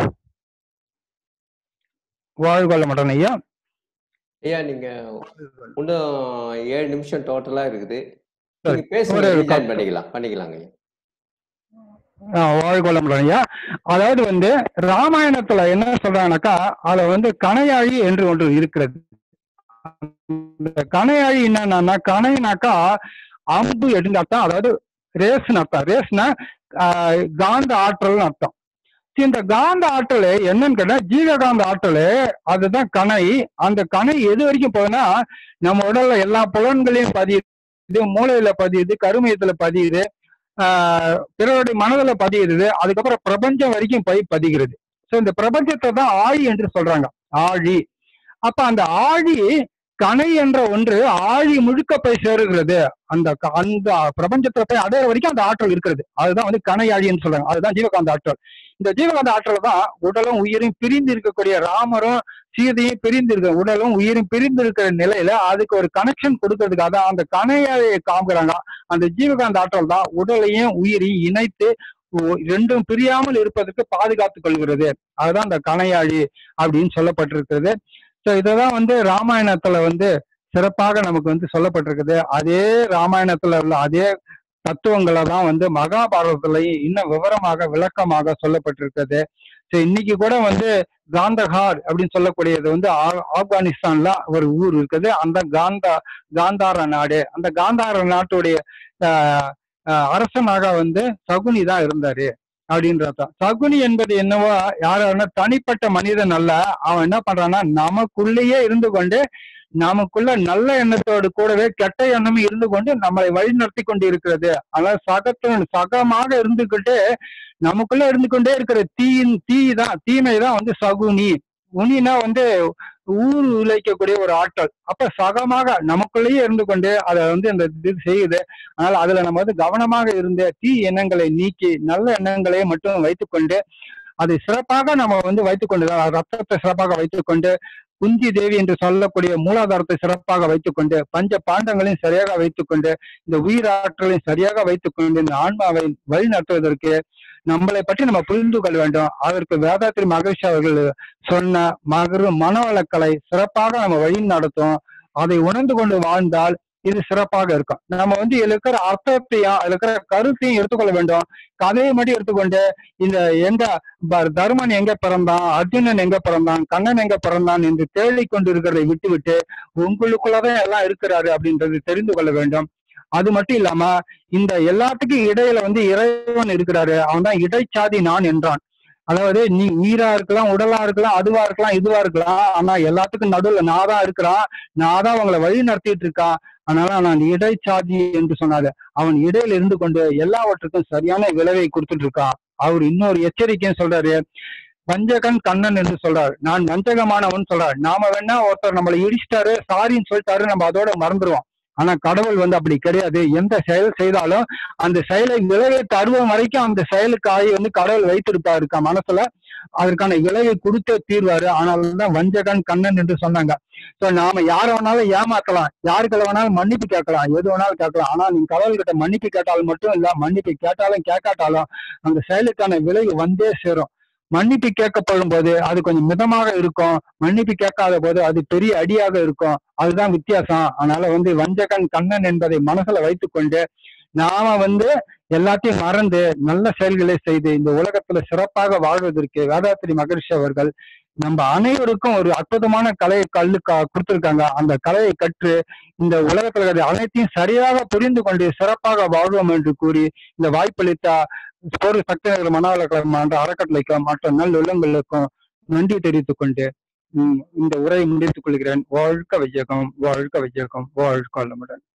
Speaker 2: வாழ் கொள்ள மாட்டேன் ஐயா
Speaker 1: ஐயா நீங்க இன்னும் ஏழு நிமிஷம் டோட்டலா இருக்குது
Speaker 2: சரி.
Speaker 1: நீங்க பேசுங்க
Speaker 2: ஒரு
Speaker 1: ஜாயின்
Speaker 2: கப்.
Speaker 1: பண்ணிக்கலாம் பண்ணிக்கலாங்க ஐயா
Speaker 2: வாழ் கொள்ள முடியும் ஐயா அதாவது வந்து ராமாயணத்துல என்ன சொல்றாங்கனாக்கா அதுல வந்து கணையாழி என்று ஒன்று இருக்கிறது இந்த கணையாழி என்னன்னா கணைனாக்கா அம்பு எடுங்க அர்த்தம் அதாவது ரேஸ்னு அர்த்தம் ரேஸ்னா ஆஹ், காந்த ஆற்றல்னு அர்த்தம் சரி, இந்த காந்த ஆற்றல் என்னன்னு கேட்டா ஜீவகாந்த ஆற்றல் அதுதான் கணை அந்த கணை எது வரைக்கும் போகுதுன்னா நம்ம உடல்ல எல்லா புலன்களையும் பதியுது மூளையில பதியுது கருமையத்துல பதியுது ஆஹ் பிறருடைய மனதுல பதியுது அதுக்கப்புறம் பிரபஞ்சம் வரைக்கும் போய் பதிகிறது சோ இந்த பிரபஞ்சத்தை தான் ஆழி என்று சொல்றாங்க ஆழி அப்ப அந்த ஆழி கணை என்ற ஒன்று ஆழி முழுக்க போய் சேருகிறது அந்த க- அந்த பிரபஞ்சத்துல போய் அடையிற வரைக்கும் அந்த ஆற்றல் இருக்கிறது அதுதான் வந்து கணை ஆழின்னு சொல்றாங்க அதுதான் ஜீவகாந்த ஆற்றல் இந்த ஜீவகாந்த ஆற்றல் தான் உடலும் உயிரும் பிரிந்து இருக்கக்கூடிய ராமரும் சீதையும் பிரிந்து இருக்க உடலும் உயிரும் பிரிந்து இருக்கிற நிலையில அதுக்கு ஒரு கனெக்ஷன் கொடுக்கறதுக்காக தான் அந்த கணையாழியை காமிக்கிறாங்க அந்த ஜீவகாந்த ஆற்றல் தான் உடலையும் உயிரையும் இணைத்து ஒ- ரெண்டும் பிரியாமல் இருப்பதற்கு பாதுகாத்துக் கொள்கிறது அதுதான் அந்த கணையாழி அப்படின்னு சொல்லப்பட்டிருக்கிறது ஸோ இததான் வந்து ராமாயணத்துல வந்து சிறப்பாக நமக்கு வந்து சொல்லப்பட்டிருக்குது அதே ராமாயணத்துல உள்ள அதே தத்துவங்களை தான் வந்து மகாபாரதத்திலையும் இன்னும் விவரமாக விளக்கமாக சொல்லப்பட்டிருக்கிறது ஸோ இன்னைக்கு கூட வந்து காந்தஹார் அப்படின்னு சொல்லக்கூடியது வந்து ஆ- ஆப்கானிஸ்தான்ல ஒரு ஊர் இருக்குது அந்த காந்தா காந்தார நாடு அந்த காந்தார நாட்டுடைய ஆஹ், ஆஹ், அரசனாக வந்து சகுனி தான் இருந்தாரு அப்படின்றதான் சகுனி என்பது என்னவோ யாருன்னா தனிப்பட்ட மனிதன் அல்ல அவன் என்ன பண்றான்னா நமக்குள்ளேயே இருந்து கொண்டு நமக்குள்ள நல்ல எண்ணத்தோடு கூடவே கெட்ட எண்ணமும் இருந்து கொண்டு நம்மளை வழி நடத்தி கொண்டு இருக்கிறது அதனால சகத்துவன் சகமாக இருந்துகிட்டு நமக்குள்ள இருந்து கொண்டே இருக்கிற தீயின் தீ தான் தீமை தான் வந்து சகுனி உனினா வந்து ஊர் உழைக்கக்கூடிய ஒரு ஆற்றல் அப்ப சகமாக நமக்குள்ளேயே இருந்து கொண்டு அதை வந்து அந்த இது செய்யுது அதனால அதுல நம்ம வந்து கவனமாக இருந்து தீ எண்ணங்களை நீக்கி நல்ல எண்ணங்களை மட்டும் வைத்துக்கொண்டு அதை சிறப்பாக நம்ம வந்து வைத்துக்கொண்டு ரத்தத்தை சிறப்பாக வைத்துக்கொண்டு குந்தி தேவி என்று சொல்லக்கூடிய மூலாதாரத்தை சிறப்பாக வைத்துக்கொண்டு பஞ்ச பாண்டங்களையும் சரியாக வைத்துக்கொண்டு இந்த உயிராற்றலையும் சரியாக வைத்துக்கொண்டு இந்த ஆன்மாவை வழி நடத்துவதற்கு நம்மளை பற்றி நம்ம புரிந்து கொள்ள வேண்டும் அதற்கு வேதாத்திரி மகரிஷி அவர்கள் சொன்ன மகரு மனவளக்கலை சிறப்பாக நம்ம வழி நடத்தும் அதை உணர்ந்து கொண்டு வாழ்ந்தால் இது சிறப்பாக இருக்கும் நம்ம வந்து இதுல இருக்கிற அர்த்தத்தையும் அதுல இருக்கிற கருத்தையும் எடுத்துக்கொள்ள வேண்டும் கதையை மட்டும் எடுத்துக்கொண்டு இந்த எங்க ப- தருமன் எங்க பிறந்தான் அர்ஜுனன் எங்க பிறந்தான் கண்ணன் எங்க பிறந்தான் என்று தேடிக் கொண்டிருக்கிறதை விட்டுவிட்டு உங்களுக்குள்ளதான் எல்லாம் இருக்கிறாரு அப்படின்றது தெரிந்து கொள்ள வேண்டும் அது மட்டும் இல்லாம இந்த எல்லாத்துக்கும் இடையில வந்து இறைவன் இருக்கிறாரு அவன் தான் இடைச்சாதி நான் என்றான் அதாவது நீ உயிரா இருக்கலாம் உடலா இருக்கலாம் அதுவா இருக்கலாம் இதுவா இருக்கலாம் ஆனா எல்லாத்துக்கும் நடுவுல நான் தான் இருக்கிறான் நான் தான் அவங்களை வழி நடத்திட்டு இருக்கான் அதனால நான் இடைச்சாதி என்று சொன்னாரு அவன் இடையில இருந்து கொண்டு எல்லாவற்றுக்கும் சரியான விளைவை கொடுத்துட்டு இருக்கான் அவர் இன்னொரு எச்சரிக்கையும் சொல்றாரு வஞ்சகன் கண்ணன் என்று சொல்றாரு நான் வஞ்சகமானவன் சொல்றாரு நாம வேணா ஒருத்தர் நம்மளை இடிச்சிட்டாரு சாரின்னு சொல்லிட்டாரு நம்ம அதோட மறந்துடுவோம் ஆனா கடவுள் வந்து அப்படி கிடையாது எந்த செயல் செய்தாலும் அந்த செயலை விளைவை தருவம் வரைக்கும் அந்த செயலுக்காக வந்து கடவுள் வைத்திருப்பாரு இருக்கா மனசுல அதற்கான விளைவை கொடுத்தே தீர்வாரு ஆனாலும் தான் வஞ்சகன் கண்ணன் என்று சொன்னாங்க சோ நாம யார வேணாலும் ஏமாத்தலாம் யாருக்கு வேணாலும் மன்னிப்பு கேட்கலாம் எது வேணாலும் கேட்கலாம் ஆனா நீங்க கடவுள் கிட்ட மன்னிப்பு கேட்டாலும் மட்டும் இல்ல மன்னிப்பு கேட்டாலும் கேட்காட்டாலும் அந்த செயலுக்கான விளைவு வந்தே சேரும் மன்னிப்பு கேட்கப்படும் போது அது கொஞ்சம் மிதமாக இருக்கும் மன்னிப்பு கேட்காத போது அது பெரிய அடியாக இருக்கும் அதுதான் வித்தியாசம் அதனால வந்து வஞ்சகன் கண்ணன் என்பதை மனசுல வைத்துக்கொண்டு நாம வந்து எல்லாத்தையும் மறந்து நல்ல செயல்களை செய்து இந்த உலகத்துல சிறப்பாக வாழ்வதற்கு வேதாத்திரி மகரிஷி அவர்கள் நம்ம அனைவருக்கும் ஒரு அற்புதமான கலையை கல்லு க- கொடுத்திருக்காங்க அந்த கலையை கற்று இந்த உலகத்துல இருக்கிற அனைத்தையும் சரியாக புரிந்து கொண்டு சிறப்பாக வாழ்வோம் என்று கூறி இந்த வாய்ப்பளித்த ஸ்போர்ட் சக்தி நகர் மனவளக்கலம் என்ற அறக்கட்டளைக்கும் மற்ற நல்லுள்ளங்களுக்கும் நன்றி தெரிவித்துக் கொண்டு உம், இந்த உரையை முடித்துக் கொள்கிறேன் வாழ்க வையகம் வாழ்க வையகம் வாழ்க வளமுடன்